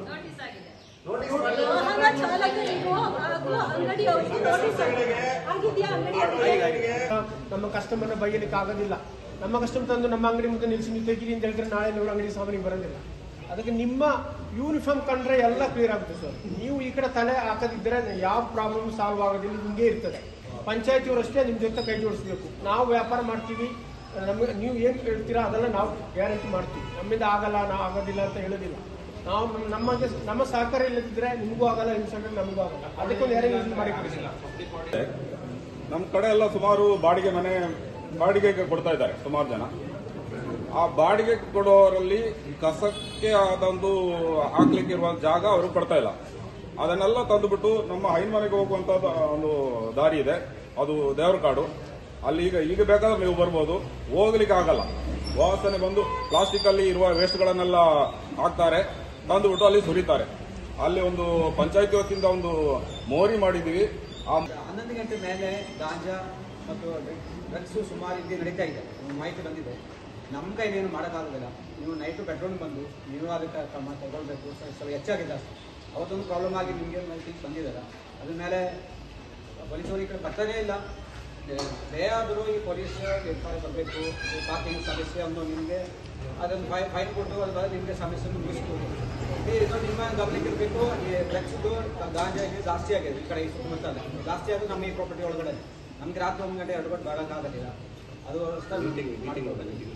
ವಾಹನ ಚಾಲಕರಿಗೂ ಹಾಗೂ ಅಂಗಡಿಯವರಿಗೂ ನೋಟಿಸ್ ಆಗಿದೆಯಾ ಅಂಗಡಿ ನಮ್ಮ ಕಸ್ಟಮರ್ನ ಬೈಯಲಿಕ್ಕೆ ಆಗೋದಿಲ್ಲ ನಮ್ಮ ಕಸ್ಟಮರ್ ತಂದು ನಮ್ಮ ಅಂಗಡಿ ಮುಂದೆ ನಿಲ್ಲಿಸಿ ನೀವು ತೆಗೀರಿ ಅಂತ ಹೇಳಿದ್ರೆ ನಾಳೆ ನಿಮ್ಮ ಅಂಗಡಿ ಸಾಮಾನಿಗೆ ಬರೋದಿಲ್ಲ ಅದಕ್ಕೆ ನಿಮ್ಮ ಯೂನಿಫಾರ್ಮ್ ಕಂಡ್ರೆ ಎಲ್ಲ ಕ್ಲಿಯರ್ ಆಗುತ್ತೆ ಸರ್ ನೀವು ಈ ಕಡೆ ತಲೆ ಹಾಕದಿದ್ದರೆ ಯಾವ ಪ್ರಾಬ್ಲಮ್ ಸಾಲ್ವ್ ಆಗೋದಿಲ್ಲ ಹಿಂಗೆ ಇರ್ತದೆ ಪಂಚಾಯತಿಯವರು ಅಷ್ಟೇ ನಿಮ್ಮ ಜೊತೆ ಕೈ ಜೋಡಿಸ್ಬೇಕು ನಾವು ವ್ಯಾಪಾರ ಮಾಡ್ತೀವಿ ನಮಗೆ ನೀವು ಏನು ಹೇಳ್ತೀರಾ ಅದೆಲ್ಲ ನಾವು ಗ್ಯಾರಂಟಿ ಮಾಡ್ತೀವಿ ನಮ್ಮಿಂದ ಆಗಲ್ಲ ನಾವು ಆಗೋದಿಲ್ಲ ಅಂತ ಹೇಳೋದಿಲ್ಲ ನಾವು ನಮ್ಮ- ನಮ್ಮ ನಮ್ಮ ಸಹಕಾರ ಇಲ್ಲದಿದ್ದರೆ ನಿಮಗೂ ಆಗಲ್ಲ ಇನ್ಸಲ್ಟ್ ನಮಗೂ ಆಗಲ್ಲ ಅದಕ್ಕೊಂದು ಯಾರೇ ಮಾಡಿ ಕೊಡಿಸಿಲ್ಲ ನಮ್ಮ ಕಡೆ ಎಲ್ಲ ಸುಮಾರು ಬಾಡಿಗೆ ಮನೆ ಬಾಡಿಗೆಗೆ ಕೊಡ್ತಾ ಇದ್ದಾರೆ ಸುಮಾರು ಜನ ಆ ಬಾಡಿಗೆ ಕೊಡೋರಲ್ಲಿ ಕಸಕ್ಕೆ ಆದೊಂದು ಹಾಕ್ಲಿಕ್ಕೆ ಇರುವ ಜಾಗ ಅವರು ಕೊಡ್ತಾ ಇಲ್ಲ ಅದನ್ನೆಲ್ಲ ತಂದುಬಿಟ್ಟು ನಮ್ಮ ಹೈನ್ಮನೆಗೆ ಹೋಗುವಂತ ಒಂದು ದಾರಿ ಇದೆ ಅದು ದೇವರ ಕಾಡು ಅಲ್ಲಿ ಈಗ ಈಗ ಬೇಕಾದ್ರೆ ನೀವು ಬರ್ಬೋದು ಹೋಗ್ಲಿಕ್ಕೆ ಆಗಲ್ಲ ವಾಸನೆ ಬಂದು ಪ್ಲಾಸ್ಟಿಕ್ ಅಲ್ಲಿ ಇರುವ ವೇಸ್ಟ್ಗಳನ್ನೆಲ್ಲ ಹಾಕ್ತಾರೆ ತಂದುಬಿಟ್ಟು ಅಲ್ಲಿ ಸುರಿತಾರೆ ಅಲ್ಲಿ ಒಂದು ಪಂಚಾಯತಿ ವತಿಯಿಂದ ಒಂದು ಮೋರಿ ಮಾಡಿದೀವಿ ಆ ಹನ್ನೊಂದು ಗಂಟೆ ಮೇಲೆ ಗಾಂಜಾ ಮತ್ತು ಡ್ರಗ್ಸ್ ಸುಮಾರು ಇಲ್ಲಿ ನಡೀತಾ ಇದೆ ಒಂದು ಮಾಹಿತಿ ಬಂದಿದೆ ನಮ್ಮ ಕೈಲೇನು ಮಾಡೋಕ್ಕಾಗೋದಿಲ್ಲ ನೀವು ನೈಟು ಪೆಟ್ರೋಲ್ ಬಂದು ನೀವು ಅದಕ್ಕೆ ಕ್ರಮ ತಗೊಳ್ಬೇಕು ಸ್ವಲ್ಪ ಸ್ವಲ್ಪ ಹೆಚ್ಚಾಗಿದೆ ಅಷ್ಟೇ ಅವತ್ತೊಂದು ಪ್ರಾಬ್ಲಮ್ ಆಗಿ ನಿಮಗೆ ಮಾಹಿತಿ ಬಂದಿದ್ದಾರೆ ಅದ್ರ ಮೇಲೆ ಪೊಲೀಸರು ಈ ಕಡೆ ಬರ್ತಾನೇ ಇಲ್ಲ ಬೇಯಾದರೂ ಈ ಪೊಲೀಸ್ ನಿರ್ಧಾರ ಬರಬೇಕು ಪಾರ್ಕಿಂಗ್ ಸಮಸ್ಯೆ ಒಂದು ನಿಮಗೆ ಅದನ್ನು ಫೈ ಫೈನ್ ಕೊಟ್ಟು ಅದ್ರ ನಿಮಗೆ ಸಮಸ್ಯೆಯನ್ನು ಮುಗಿಸ್ಬೋದು ಈ ಇದು ನಿಮ್ಮ ಗಮನಕ್ಕೆ ಇರಬೇಕು ಈ ಡ್ರಗ್ಸ್ದು ಗಾಂಜಾ ಇದು ಜಾಸ್ತಿ ಆಗಿದೆ ಈ ಕಡೆ ಈ ಸುತ್ತಮುತ್ತ ಜಾಸ್ತಿ ಆಗೋದು ನಮ್ಮ ಈ ಪ್ರಾಪರ್ಟಿ ಒಳಗಡೆ ನಮ್ಗೆ ರಾತ್ರಿ ಒಂದು ಗಂಟೆ ಎರಡು ಗಂಟೆ ಬರೋಕ್ಕಾಗೋದಿಲ್ಲ ಅದು ಮೀಟಿಂಗ್ ಮೀಟಿಂಗ್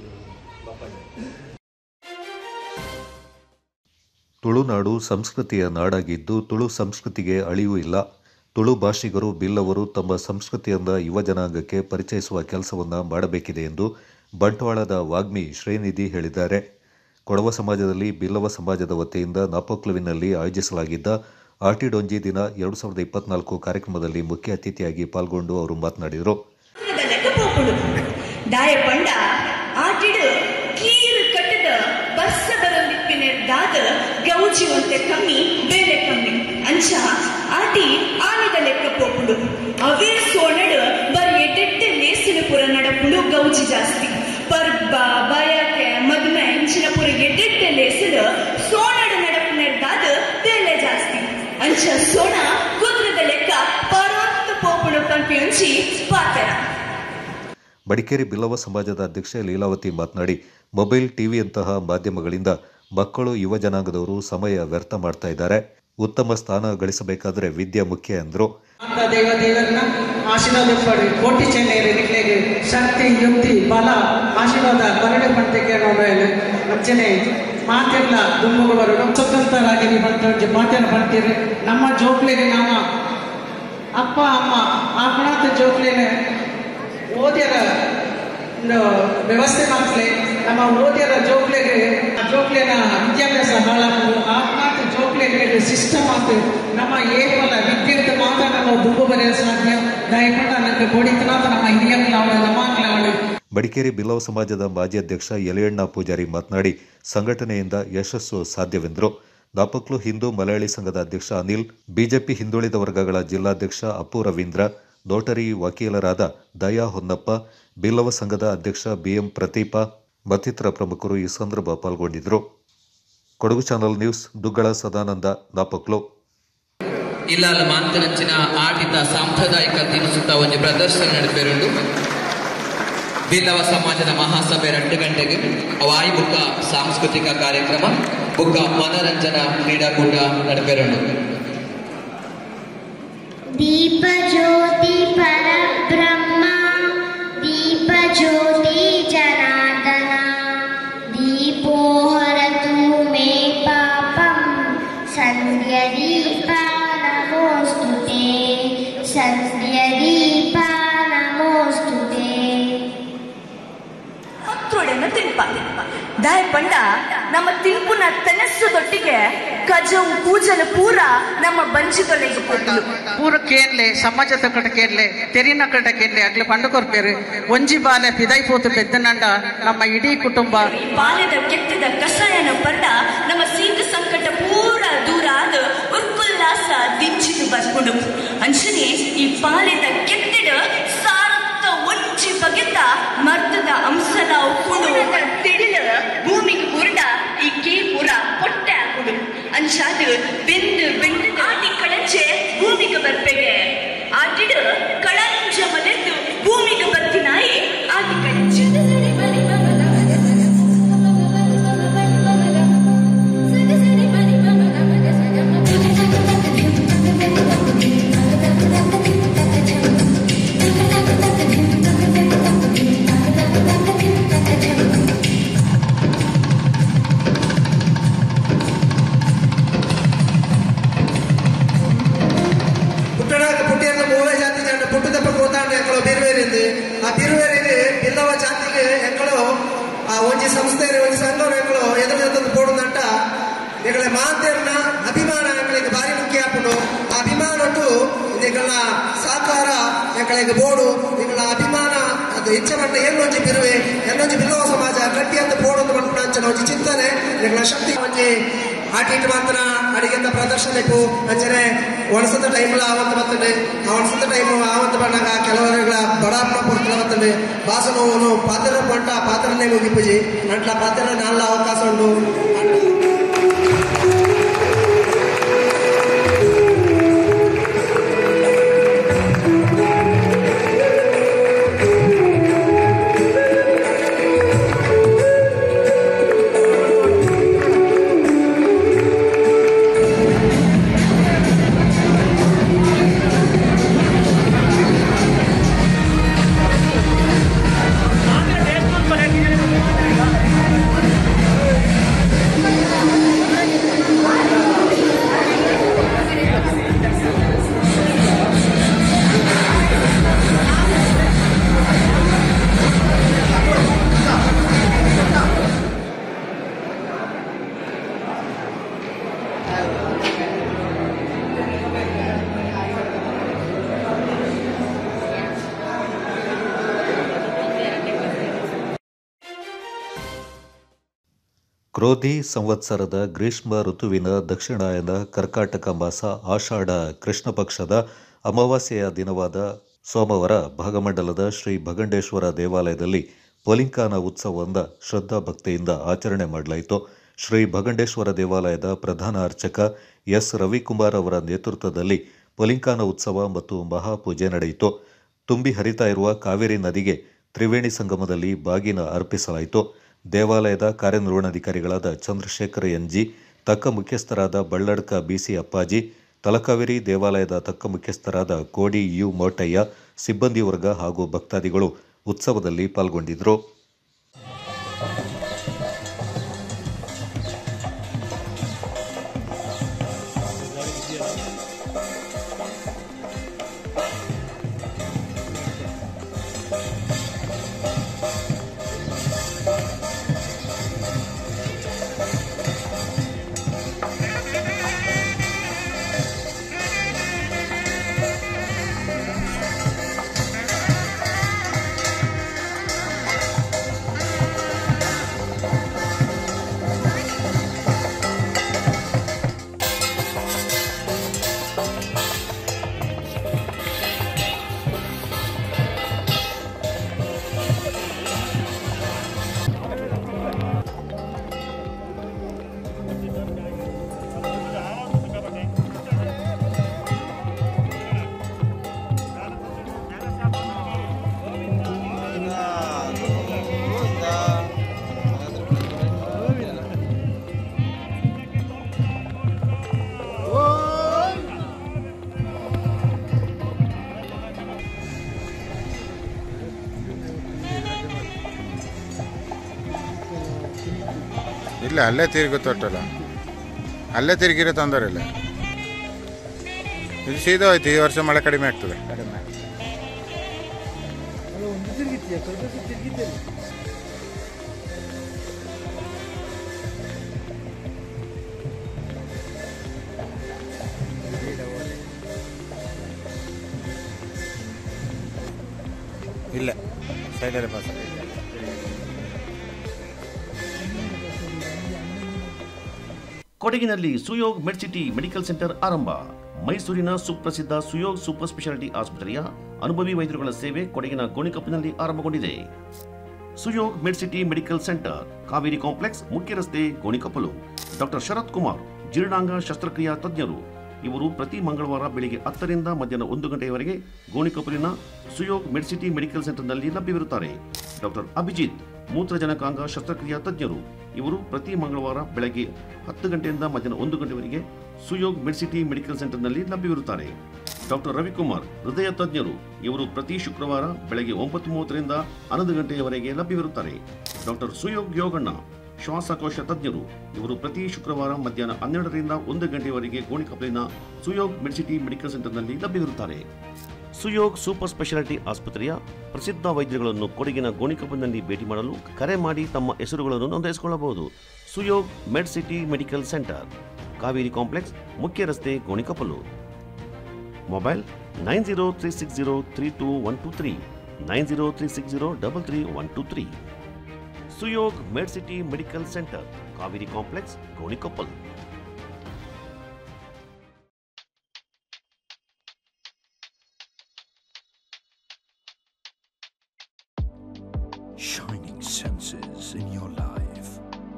ತುಳುನಾಡು ಸಂಸ್ಕೃತಿಯ ನಾಡಾಗಿದ್ದು ತುಳು ಸಂಸ್ಕೃತಿಗೆ ಅಳಿವು ಇಲ್ಲ ತುಳು ಭಾಷಿಗರು ಬಿಲ್ಲವರು ತಮ್ಮ ಸಂಸ್ಕೃತಿಯಿಂದ ಯುವ ಜನಾಂಗಕ್ಕೆ ಪರಿಚಯಿಸುವ ಕೆಲಸವನ್ನು ಮಾಡಬೇಕಿದೆ ಎಂದು ಬಂಟ್ವಾಳದ ವಾಗ್ಮಿ ಶ್ರೀನಿಧಿ ಹೇಳಿದ್ದಾರೆ ಕೊಡವ ಸಮಾಜದಲ್ಲಿ ಬಿಲ್ಲವ ಸಮಾಜದ ವತಿಯಿಂದ ನಾಪೋಕ್ಲುವಿನಲ್ಲಿ ಆಯೋಜಿಸಲಾಗಿದ್ದ ಆಟಿಡೊಂಜಿ ದಿನ ಎರಡು ಸಾವಿರದ ಇಪ್ಪತ್ನಾಲ್ಕು ಕಾರ್ಯಕ್ರಮದಲ್ಲಿ ಮುಖ್ಯ ಅತಿಥಿಯಾಗಿ ಪಾಲ್ಗೊಂಡು ಅವರು ಮಾತನಾಡಿದರು ದಾಯ ಪಂಡ ಆಟಿಡು ಕೀರು ಕಟ್ಟದ ಬಸ್ಸ ಬರಲಿಕ್ಕಿನ ದಾದ ಗೌಜಿ ಒಂತೆ ಕಮ್ಮಿ ಬೇಲೆ ಕಮ್ಮಿ ಅಂಚ ಆಟಿ ಆನೆದ ಲೆಕ್ಕ ಪೋಪುಡು ಅವೇ ಸೋನಡು ಬರ್ ಎಡ್ಡೆಡ್ಡೆ ಲೇಸಿನ ಪುರ ನಡಪುಡು ಗೌಜಿ ಜಾಸ್ತಿ ಪರ್ಬ ಬಯಕೆ ಮದ್ಮೆ ಇಂಚಿನ ಪುರ ಎಡ್ಡೆಡ್ಡೆ ಲೇಸಿಲು ಸೋನಡು ನಡಪಿನ ದಾದ ಬೇಲೆ ಜಾಸ್ತಿ ಅಂಚ ಸೋಣ ಕುದ್ರದ ಲೆಕ್ಕ ಪರತ್ತು ಪೋಪುಡು ಕನ್ಪಿ ಅಂಚಿ ಪಾತರ ಮಡಿಕೇರಿ ಬಿಲ್ಲವ ಸಮಾಜದ ಅಧ್ಯಕ್ಷೆ ಲೀಲಾವತಿ ಮಾತನಾಡಿ ಮೊಬೈಲ್ ಟಿವಿಯಂತಹ ಮಾಧ್ಯಮಗಳಿಂದ ಮಕ್ಕಳು ಯುವ ಜನಾಂಗದವರು ಸಮಯ ವ್ಯರ್ಥ ಮಾಡ್ತಾ ಇದ್ದಾರೆ ಉತ್ತಮ ಸ್ಥಾನ ಗಳಿಸಬೇಕಾದ್ರೆ ವಿದ್ಯೆ ಮುಖ್ಯ ಎಂದರು ಅಂತ ದೇವ ದೇವರನ್ನ ಆಶೀರ್ವಾದ ಪಡಿ ಕೋಟಿ ಚೆನ್ನೈರು ನಿಕ್ಲೆಗೆ ಶಕ್ತಿ ಯುಕ್ತಿ ಬಲ ಆಶೀರ್ವಾದ ಕೊರಡೆ ಪಂತಕ್ಕೆ ನೋಡಲು ಅಂಚನೆ ಮಾತೆಲ್ಲ ದುಮ್ಮುಗ ಬರೋದು ಸ್ವತಂತ್ರರಾಗಿ ನೀವು ಬಂತ ಮಾತೇನು ಬಂತೀರಿ ನಮ್ಮ ಜೋಕ್ಲೆಗೆ ನಾವು ಅಪ್ಪ ಅಮ್ಮ ಆ ಪಣದ ಜೋಕ್ಲೇನೆ ಓದ್ಯರ ಒಂದು ವ್ಯವಸ್ಥೆ ಮಾಡ್ತಲೆ ನಮ್ಮ ಓದ್ಯರ ಜೋಕ್ಲೆಗೆ ಆ ಜೋಕ್ಲೆನ ವಿದ್ಯಾಭ್ಯಾಸ ಹಾಳಾಗುದು ಆ ಮಾತು ಜೋಕ್ಲೆಗೆ ಸಿಸ್ಟಮ್ ಆತು ನಮ್ಮ ಏಪಲ ವಿದ್ಯೆಗೆ ಮಾತ್ರ ನಾವು ದುಬ್ಬು ಬರೆಯಲು ಸಾಧ್ಯ ದಯಪಟ್ಟ ನನಗೆ ಕೊಡಿತನಾಥ ನಮ್ಮ ಹಿರಿಯಂಗ್ಲ ಅವಳು ನಮ್ಮಂಗ್ಲ ಅವಳು ಮಡಿಕೇರಿ ಬಿಲ್ಲವ ಸಮಾಜದ ಮಾಜಿ ಅಧ್ಯಕ್ಷ ಯಲಯಣ್ಣ ಪೂಜಾರಿ ಮಾತನಾಡಿ ಸಂಘಟನೆಯಿಂದ ಯಶಸ್ಸು ಸಾಧ್ಯವೆಂದರು ನಾಪಕ್ಲು ಹಿಂದೂ ಮಲಯಾಳಿ ಸಂಘದ ಅಧ್ಯಕ್ಷ ಅನಿಲ್ ಬಿಜೆಪಿ ಹಿಂದುಳಿದ ವರ್ಗಗಳ ಜಿಲ್ಲಾಧ್ಯಕ್ಷ ಅಪ್ಪು ರವೀಂದ್ರ ನೋಟರಿ ವಕೀಲರಾದ ದಯಾ ಹೊನ್ನಪ್ಪ ಬಿಲ್ಲವ ಸಂಘದ ಅಧ್ಯಕ್ಷ ಬಿಎಂ ಪ್ರತೀಪ ಮತ್ತಿತರ ಪ್ರಮುಖರು ಈ ಸಂದರ್ಭ ಪಾಲ್ಗೊಂಡಿದ್ದರು ಕೊಡಗು ಚಾನಲ್ ನ್ಯೂಸ್ ದುಗ್ಗಳ ಸದಾನಂದ ನಾಪಕ್ಲು ಇಲ್ಲಾಲ ಮಾಂತನಂಚಿನ ಆಟಿದ ಸಾಂಪ್ರದಾಯಿಕ ತಿನಿಸುತ್ತ ಒಂದು ಪ್ರದರ್ಶನ ನಡೆಪೇರುಂಡು ಬಿಲ್ಲವ ಸಮಾಜದ ಮಹಾಸಭೆ ಎರಡು ಗಂಟೆಗೆ ಅವಾಯಿ ಬುಕ್ಕ ಸಾಂಸ್ಕೃತಿಕ ಕಾರ್ಯಕ್ರಮ ಬುಕ್ಕ ಮನರಂಜನಾ ಕ್ರೀಡಾಕೂಟ ನಡೆಪೇರುಂಡು दीपज्योति परब्रह्म दीपज्योति जनार्दन दीपो हरतु मे पापं सन्ध्यदीपा नमोऽस्तु ते सन्ध्यदीपा नमोऽस्तु ते ಹತ್ರೊಡೆನ ತಿನ್ಪ ದಾಯ ಪಂಡ ನಮ್ಮ ತಿನ್ಪುನ ತೆನಸ್ಸುದೊಟ್ಟಿಗೆ ಕಜವು ಪೂಜನ ಪೂರ ನಮ್ಮ ಬಂಚಿದೊಳಗೆ ಕೊಟ್ಟಲು ಪೂರ ಕೇರ್ಲೆ ಸಮಾಜದ ಕಡೆ ಕೇರ್ಲೆ ತೆರಿನ ಕಡೆ ಕೇರ್ಲೆ ಆಗ್ಲಿ ಪಂಡು ಕೊರ್ಪೇರು ಒಂಜಿ ಬಾಲೆ ಪಿದೈಪೋತು ಪೆದ್ದನಂಡ ನಮ್ಮ ಇಡೀ ಕುಟುಂಬ ಬಾಲ್ಯದ ಕೆತ್ತದ ಕಷಾಯನ ಪಂಡ ನಮ್ಮ ಸೀದ ಸಂಕಟ ಪೂರ ದೂರ ಆದ ಉರ್ಕುಲ್ಲಾಸ ದಿಂಚಿದು ಬರ್ಕೊಂಡು ಅಂಚನೆ ಈ ಪಾಲೆದ ಕೆತ್ತಿಡ ಸಾರತ್ತ ಒಂಚಿ ಬಗೆತ ಮರ್ದದ ಅಂಶದ ಉಪ್ಪುಡು ತಿಳಿಲ ಭೂಮಿಗೆ ಬುರುಡ ಈ ಕೇ ಪುರ ಹೊಟ್ಟೆ ಹಾಕುಡು ಅಂಚಾದ ಬೆಂದು ಬೆಂದು ಆಟಿ ಕಳಂಚೆ ಭೂಮಿಗೆ ಬರ್ಬೇಗೆ ಆಟಿಡು ಕಳಂಜ ಮಲೆದು ಭೂಮಿಗೆ ಬರ್ತಿನಾಯಿ ಆಟಿ ಕಳಂಚೆ ಪುಟ್ಟಣ ಪುಟ್ಟಿಯನ್ನು ಮೂಲ ಜಾತಿ ಜನ ಪುಟ್ಟದಪ್ಪ ಕೋತಾಂಡ ಎಂಕಳು ಬಿರುವೇರಿಂದು ಆ ಬಿರುವೇರಿಗೆ ಬಿಲ್ಲವ ಜಾತಿಗೆ ಎಂಕಳು ಆ ಒಂಜಿ ಸಂಸ್ಥೆ ಒಂಜಿ ಸಂಘರು ಎಂಕಳು ಎದುರು ಎದುರು ಪೋಡುದಂಟ ಎಂಗಳ ಮಾತೆರ್ನ ಅಭಿಮಾನ ಎಂಗಳಿಗೆ ಬಾರಿ ಮುಖ್ಯ ಆಪುಂಡು ಆ ಅಭಿಮಾನ ಒಟ್ಟು ಎಂಗಳ ಸಾಕಾರ ಎಂಗಳಿಗೆ ಬೋಡು ಎಂಗಳ ಅಭಿಮಾನ ಅದು ಹೆಚ್ಚು ಮಟ್ಟ ಎಲ್ಲೊಂಜಿ ಬಿರುವೆ ಎಲ್ಲೊಂಜಿ ಬಿಲ್ಲವ ಸಮಾಜ ಗಟ್ಟಿ ಅಂತ ಪೋಡೊಂದು ಮಟ್ಟ ಅಂಚನ ಒಂಜಿ ಚಿಂತನೆ ಎಂಗಳ ಶಕ್ತಿ ಒಂಜಿ ಆಟಿಟ್ ಮಾತ್ರ ಅಡಿಗೆಂದ ಪ್ರದರ್ಶನಕ್ಕೂ ಅಂಚನೆ ಒಣಸದ ಟೈಮ್ಲ ಆವಂತ ಬರ್ತದೆ ಆ ಒಣಸದ ಟೈಮ್ ಆವಂತ ಬಂದಾಗ ಕೆಲವರುಗಳ ಬಡಾಪ್ಪ ಪುರ್ತಲ ಬರ್ತದೆ ಬಾಸನೋನು ಪಾತ್ರ ಪಂಟ ಪಾತ್ರನೇ ಮುಗಿಪುಜಿ ಅಂಟ್ಲ ಪಾತ್ರ ನಾಲ್ಲ ಅವಕಾಶ ಉಂಟು ಕ್ರೋಧಿ ಸಂವತ್ಸರದ ಗ್ರೀಷ್ಮ ಋತುವಿನ ದಕ್ಷಿಣಾಯನ ಕರ್ಕಾಟಕ ಮಾಸ ಆಷಾಢ ಕೃಷ್ಣ ಪಕ್ಷದ ಅಮಾವಾಸ್ಯೆಯ ದಿನವಾದ ಸೋಮವಾರ ಭಾಗಮಂಡಲದ ಶ್ರೀ ಭಗಂಡೇಶ್ವರ ದೇವಾಲಯದಲ್ಲಿ ಪೊಲಿಂಕಾನ ಉತ್ಸವವನ್ನು ಶ್ರದ್ಧಾ ಭಕ್ತಿಯಿಂದ ಆಚರಣೆ ಮಾಡಲಾಯಿತು ಶ್ರೀ ಭಗಂಡೇಶ್ವರ ದೇವಾಲಯದ ಪ್ರಧಾನ ಅರ್ಚಕ ಎಸ್ ರವಿಕುಮಾರ್ ಅವರ ನೇತೃತ್ವದಲ್ಲಿ ಪೊಲಿಂಕಾನ ಉತ್ಸವ ಮತ್ತು ಮಹಾಪೂಜೆ ನಡೆಯಿತು ತುಂಬಿ ಹರಿತಾ ಇರುವ ಕಾವೇರಿ ನದಿಗೆ ತ್ರಿವೇಣಿ ಸಂಗಮದಲ್ಲಿ ಬಾಗಿನ ಅರ್ಪಿಸಲಾಯಿತು ದೇವಾಲಯದ ಕಾರ್ಯನಿರ್ವಹಣಾಧಿಕಾರಿಗಳಾದ ಚಂದ್ರಶೇಖರ ಎನ್ಜಿ ತಕ್ಕ ಮುಖ್ಯಸ್ಥರಾದ ಬಳ್ಳಡ್ಕ ಬಿಸಿ ಅಪ್ಪಾಜಿ ತಲಕಾವೇರಿ ದೇವಾಲಯದ ತಕ್ಕ ಮುಖ್ಯಸ್ಥರಾದ ಕೋಡಿ ಯು ಮೋಟಯ್ಯ ಸಿಬ್ಬಂದಿ ವರ್ಗ ಹಾಗೂ ಭಕ್ತಾದಿಗಳು ಉತ್ಸವದಲ್ಲಿ ಪಾಲ್ಗೊಂಡಿದ್ದರು ಇಲ್ಲ ಅಲ್ಲೇ ತಿರುಗಿ ತೊಟ್ಟಲ್ಲ ಅಲ್ಲೇ ತಿರುಗಿರೋ ತೊಂದರೆ ಇಲ್ಲ ಇದು ಸೀದಾ ಹೋಯ್ತು ಈ ವರ್ಷ ಮಳೆ ಕಡಿಮೆ ಆಗ್ತದೆ ಇಲ್ಲ ಸೈಡಲ್ಲೇ ಪಾಸ್ ಕೊಡಗಿನಲ್ಲಿ ಸುಯೋಗ್ ಮೆಡ್ಸಿಟಿ ಮೆಡಿಕಲ್ ಸೆಂಟರ್ ಆರಂಭ ಮೈಸೂರಿನ ಸುಪ್ರಸಿದ್ಧ ಸುಯೋಗ್ ಸೂಪರ್ ಸ್ಪೆಷಾಲಿಟಿ ಆಸ್ಪತ್ರೆಯ ಅನುಭವಿ ವೈದ್ಯರುಗಳ ಸೇವೆ ಕೊಡಗಿನ ಗೋಣಿಕೊಪ್ಪಲಿನಲ್ಲಿ ಆರಂಭಗೊಂಡಿದೆ Suyog Medcity medical centre Kaveri complex ಮುಖ್ಯ ರಸ್ತೆ ಗೋಣಿಕೊಪ್ಪಲು ಡಾಕ್ಟರ್ ಶರತ್ ಕುಮಾರ್ ಜೀರ್ಣಾಂಗ ಶಸ್ತ್ರಕ್ರಿಯಾ ತಜ್ಞರು ಇವರು ಪ್ರತಿ ಮಂಗಳವಾರ ಬೆಳಿಗ್ಗೆ ಹತ್ತರಿಂದ ಮಧ್ಯಾಹ್ನ ಒಂದು ಗಂಟೆಯವರೆಗೆ ಗೋಣಿಕೊಪ್ಪಲಿನ ಸುಯೋಗ್ ಮೆಡ್ಸಿಟಿ ಮೆಡಿಕಲ್ ಸೆಂಟರ್ನಲ್ಲಿ ಲಭ್ಯವಿರುತ್ತಾರೆ ಡಾಕ್ಟರ್ ಅಭಿಜಿತ್ ಮೂತ್ರಜನಕಾಂಗ ಶಸ್ತ್ರಕ್ರಿಯಾ ತಜ್ಞರು ಇವರು ಪ್ರತಿ ಮಂಗಳವಾರ ಬೆಳಗ್ಗೆ ಹತ್ತು ಗಂಟೆಯಿಂದ ಮಧ್ಯಾಹ್ನ ಒಂದು ಗಂಟೆವರೆಗೆ ಸುಯೋಗ್ ಮೆಡ್ಸಿಟಿ ಮೆಡಿಕಲ್ ಸೆಂಟರ್ನಲ್ಲಿ ಲಭ್ಯವಿರುತ್ತಾರೆ ಡಾಕ್ಟರ್ ರವಿಕುಮಾರ್ ಹೃದಯ ತಜ್ಞರು ಇವರು ಪ್ರತಿ ಶುಕ್ರವಾರ ಬೆಳಗ್ಗೆ ಒಂಬತ್ತು ಮೂವತ್ತರಿಂದ ಹನ್ನೊಂದು ಗಂಟೆಯವರೆಗೆ ಲಭ್ಯವಿರುತ್ತಾರೆ ಡಾಕ್ಟರ್ ಸುಯೋಗ್ ಯೋಗಣ್ಣ ಶ್ವಾಸಕೋಶ ತಜ್ಞರು ಇವರು ಪ್ರತಿ ಶುಕ್ರವಾರ ಮಧ್ಯಾಹ್ನ ಹನ್ನೆರಡರಿಂದ ಒಂದು ಗಂಟೆಯವರೆಗೆ ಗೋಣಿಕೊಪ್ಪಲಿನ ಸುಯೋಗ್ ಮೆಡಿಸಿಟಿ ಮೆಡಿಕಲ್ ಸೆಂಟರ್ನಲ್ಲಿ ಲಭ್ಯವಿರುತ್ತಾರೆ ಸುಯೋಗ್ ಸೂಪರ್ ಸ್ಪೆಷಾಲಿಟಿ ಆಸ್ಪತ್ರೆಯ ಪ್ರಸಿದ್ಧ ವೈದ್ಯರುಗಳನ್ನು ಕೊಡಗಿನ ಗೋಣಿಕೊಪ್ಪಲಿನಲ್ಲಿ ಭೇಟಿ ಮಾಡಲು ಕರೆ ಮಾಡಿ ತಮ್ಮ ಹೆಸರುಗಳನ್ನು ನೋಂದಾಯಿಸಿಕೊಳ್ಳಬಹುದು Suyog Med City medical centre Kaveri complex ಮುಖ್ಯ ರಸ್ತೆ Gonikoppal mobile nine zero three six zero three two one two three nine zero three six zero double three one two three Suyog Med City medical centre Kaveri complex Gonikoppal shining senses in your life.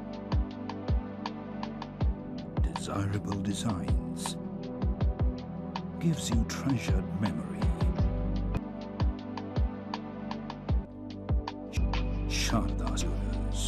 Desirable designs gives you treasured memory. Sharda Jewelers.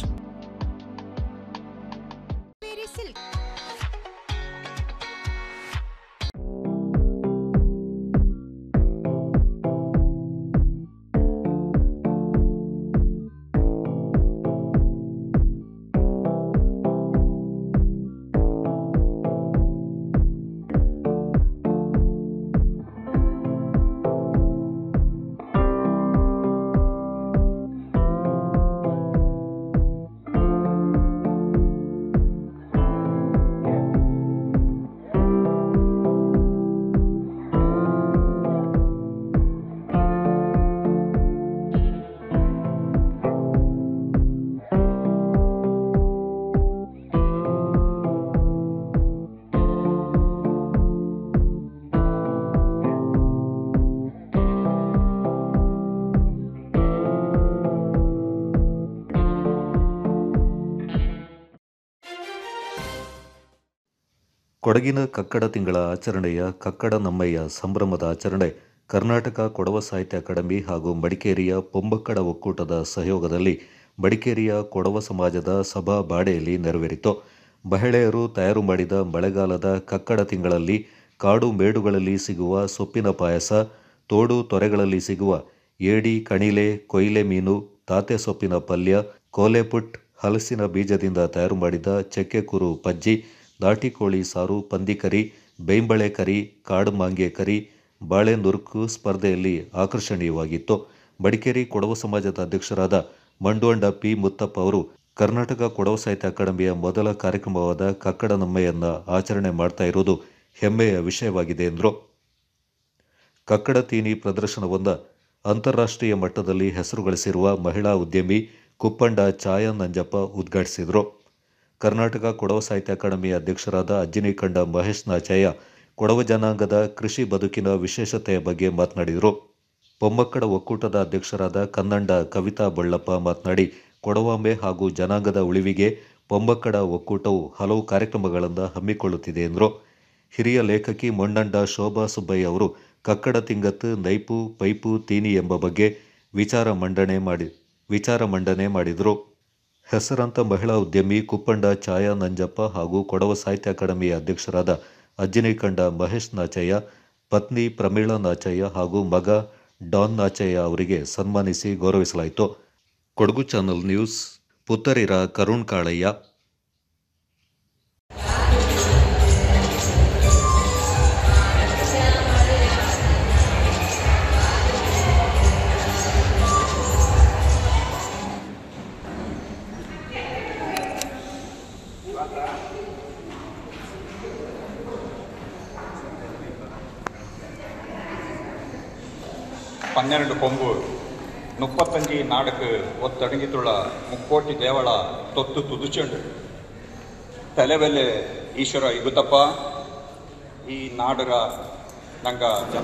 ಕೊಡಗಿನ ಕಕ್ಕಡ ತಿಂಗಳ ಆಚರಣೆಯ ಕಕ್ಕಡ ನಮ್ಮಯ್ಯ ಸಂಭ್ರಮದ ಆಚರಣೆ ಕರ್ನಾಟಕ ಕೊಡವ ಸಾಹಿತ್ಯ academy ಹಾಗೂ ಮಡಿಕೇರಿಯ ಪೊಂಬಕ್ಕಡ ಒಕ್ಕೂಟದ ಸಹಯೋಗದಲ್ಲಿ ಮಡಿಕೇರಿಯ ಕೊಡವ ಸಮಾಜದ ಸಭಾ ಬಾಡೆಯಲ್ಲಿ ನೆರವೇರಿತು ಮಹಿಳೆಯರು ತಯಾರು ಮಾಡಿದ ಮಳೆಗಾಲದ ಕಕ್ಕಡ ತಿಂಗಳಲ್ಲಿ ಕಾಡು ಮೇಡುಗಳಲ್ಲಿ ಸಿಗುವ ಸೊಪ್ಪಿನ ಪಾಯಸ ತೋಡು ತೊರೆಗಳಲ್ಲಿ ಸಿಗುವ ಏಡಿ ಕಣಿಲೆ ಕೊಯ್ಲೆ ಮೀನು ತಾತೆ ಸೊಪ್ಪಿನ ಪಲ್ಯ ಕೋಲೆಪುಟ್ ಹಲಸಿನ ಬೀಜದಿಂದ ತಯಾರು ಮಾಡಿದ ಚಕ್ಕೆಕುರು ಪಜ್ಜಿ ನಾಟಿ ಕೋಳಿ ಸಾರು ಪಂದಿ ಕರಿ ಬೇಂಬಳೆ ಕರಿ ಕಾಡು ಮಾಂಗೆ ಕರಿ ಬಾಳೆ ನುರುಕು ಸ್ಪರ್ಧೆಯಲ್ಲಿ ಆಕರ್ಷಣೀಯವಾಗಿತ್ತು ಮಡಿಕೇರಿ ಕೊಡವ ಸಮಾಜದ ಅಧ್ಯಕ್ಷರಾದ ಮಂಡೋಂಡ ಪಿ ಮುತ್ತಪ್ಪ ಅವರು ಕರ್ನಾಟಕ ಕೊಡವ ಸಾಹಿತ್ಯ ಅಕಾಡೆಮಿಯ ಮೊದಲ ಕಾರ್ಯಕ್ರಮವಾದ ಕಕ್ಕಡ ನಮ್ಮೆಯನ್ನ ಆಚರಣೆ ಮಾಡ್ತಾ ಇರುವುದು ಹೆಮ್ಮೆಯ ವಿಷಯವಾಗಿದೆ ಎಂದರು ಕಕ್ಕಡ ತೀನಿ ಪ್ರದರ್ಶನವೊಂದ ಅಂತಾರಾಷ್ಟ್ರೀಯ ಮಟ್ಟದಲ್ಲಿ ಹೆಸರು ಗಳಿಸಿರುವ ಮಹಿಳಾ ಉದ್ಯಮಿ ಕುಪ್ಪಂಡ ಛಾಯಾ ನಂಜಪ್ಪ ಉದ್ಘಾಟಿಸಿದರು ಕರ್ನಾಟಕ ಕೊಡವ ಸಾಹಿತ್ಯ ಅಕಾಡೆಮಿಯ ಅಧ್ಯಕ್ಷರಾದ ಅಜ್ಜಿನಿಕಂಡ ಮಹೇಶ್ ನಾಚಯ್ಯ ಕೊಡವ ಜನಾಂಗದ ಕೃಷಿ ಬದುಕಿನ ವಿಶೇಷತೆಯ ಬಗ್ಗೆ ಮಾತನಾಡಿದರು ಬೊಮ್ಮಕ್ಕಡ ಒಕ್ಕೂಟದ ಅಧ್ಯಕ್ಷರಾದ ಕನ್ನಂಡ ಕವಿತಾ ಬಳ್ಳಪ್ಪ ಮಾತನಾಡಿ ಕೊಡವಾಂಬೆ ಹಾಗೂ ಜನಾಂಗದ ಉಳಿವಿಗೆ ಬೊಮ್ಮಕ್ಕಡ ಒಕ್ಕೂಟವು ಹಲವು ಕಾರ್ಯಕ್ರಮಗಳನ್ನು ಹಮ್ಮಿಕೊಳ್ಳುತ್ತಿದೆ ಎಂದರು ಹಿರಿಯ ಲೇಖಕಿ ಮೊಣ್ಣಂಡ ಶೋಭಾ ಸುಬ್ಬಯ್ಯ ಅವರು ಕಕ್ಕಡ ತಿಂಗತ್ತು ನೈಪು ಪೈಪು ತೀನಿ ಎಂಬ ಬಗ್ಗೆ ವಿಚಾರ ಮಂಡನೆ ಮಾಡಿ ವಿಚಾರ ಮಂಡನೆ ಮಾಡಿದರು ಹೆಸರಾಂತ ಮಹಿಳಾ ಉದ್ಯಮಿ ಕುಪ್ಪಂಡ ಛಾಯಾ ನಂಜಪ್ಪ ಹಾಗೂ ಕೊಡವ ಸಾಹಿತ್ಯ ಅಕಾಡೆಮಿಯ ಅಧ್ಯಕ್ಷರಾದ ಅಜ್ಜಿನಿಕಂಡ ಮಹೇಶ್ ನಾಚಯ್ಯ ಪತ್ನಿ ಪ್ರಮೀಳಾ ನಾಚಯ್ಯ ಹಾಗೂ ಮಗ ಡಾನ್ ನಾಚಯ್ಯ ಅವರಿಗೆ ಸನ್ಮಾನಿಸಿ ಗೌರವಿಸಲಾಯಿತು ಕೊಡಗು ಚಾನಲ್ ನ್ಯೂಸ್ ಪುತ್ತರಿರ ಕರುಣ್ ಕಾಳಯ್ಯ பன்னிரண்டு கொம்பு முப்பத்தஞ்சு நாடுக்கு ஒத்தடங்கித்துள்ள ಮುಕ್ಕೋಟಿ ದೇವಳ ತೊತ್ತು ತುದುಚಂಡು ತಲೆವೆಲೆ ಈಶ್ವರ ಇಗುತ್ತಪ್ಪ ಈ ನಾಡರ ನಂಗ ಜನ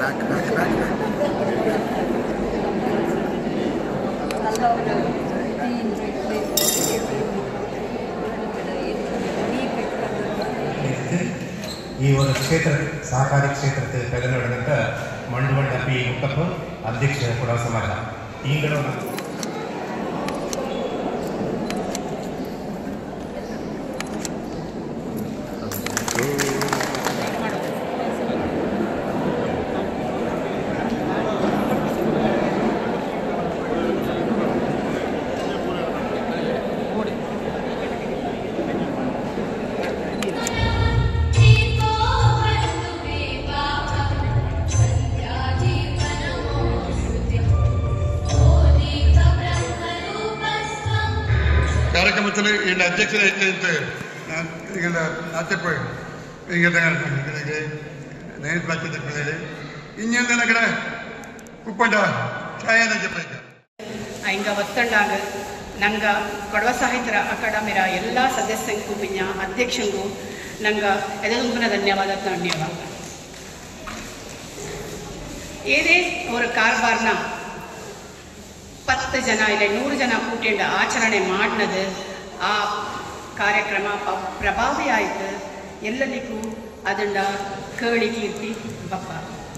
ಈ ಒಂದು ಕ್ಷೇತ್ರ ಸಹಕಾರಿ ಕ್ಷೇತ್ರಕ್ಕೆ ತೆಗೆದುನಡೆದಂಥ ಮಂಡುವಂಡ ಪಿ ಮುತ್ತಪ್ಪ ಅಧ್ಯಕ್ಷ ಕೊಡವ ಸಮಾಜ ಈಗಲೂ ಕಾರ್ಯಕ್ರಮದಲ್ಲಿ இந்த அத்தியட்சரை வைத்து நான் எங்களை ஆச்சப்போய் எங்கள் எனக்கு நயன் பாக்கியத்தை பிள்ளைகள் இன்னும் எனக்கு உப்பண்டா ಛಾಯಾನ ಜಪಾಯ್ಕ ಹಿಂಗ ಒತ್ತಂಡಾಗ ನಂಗ ಕೊಡವ ಸಾಹಿತ್ಯ ಅಕಾಡೆಮಿರ ಎಲ್ಲ ಸದಸ್ಯಂಗೂ ಪಿಂಜ ಅಧ್ಯಕ್ಷಂಗೂ ನಂಗ ಎದಗುಂಪಿನ ಧನ್ಯವಾದ ಧನ್ಯವಾದ ಏನೇ ಅವರ ಕಾರ್ಬಾರ್ನ ಪತ್ತು ಜನ ಇಲ್ಲ ನೂರು ಜನ ಕೂಟಿಂಡ ಆಚರಣೆ ಮಾಡಿನದು ಆ ಕಾರ್ಯಕ್ರಮ ಪ- ಪ್ರಭಾವಿ ಆಯಿತು ಎಲ್ಲರಿಗೂ ಅದನ್ನ ಕೇಳಿ ಕೀರ್ತಿ ಬಪ್ಪ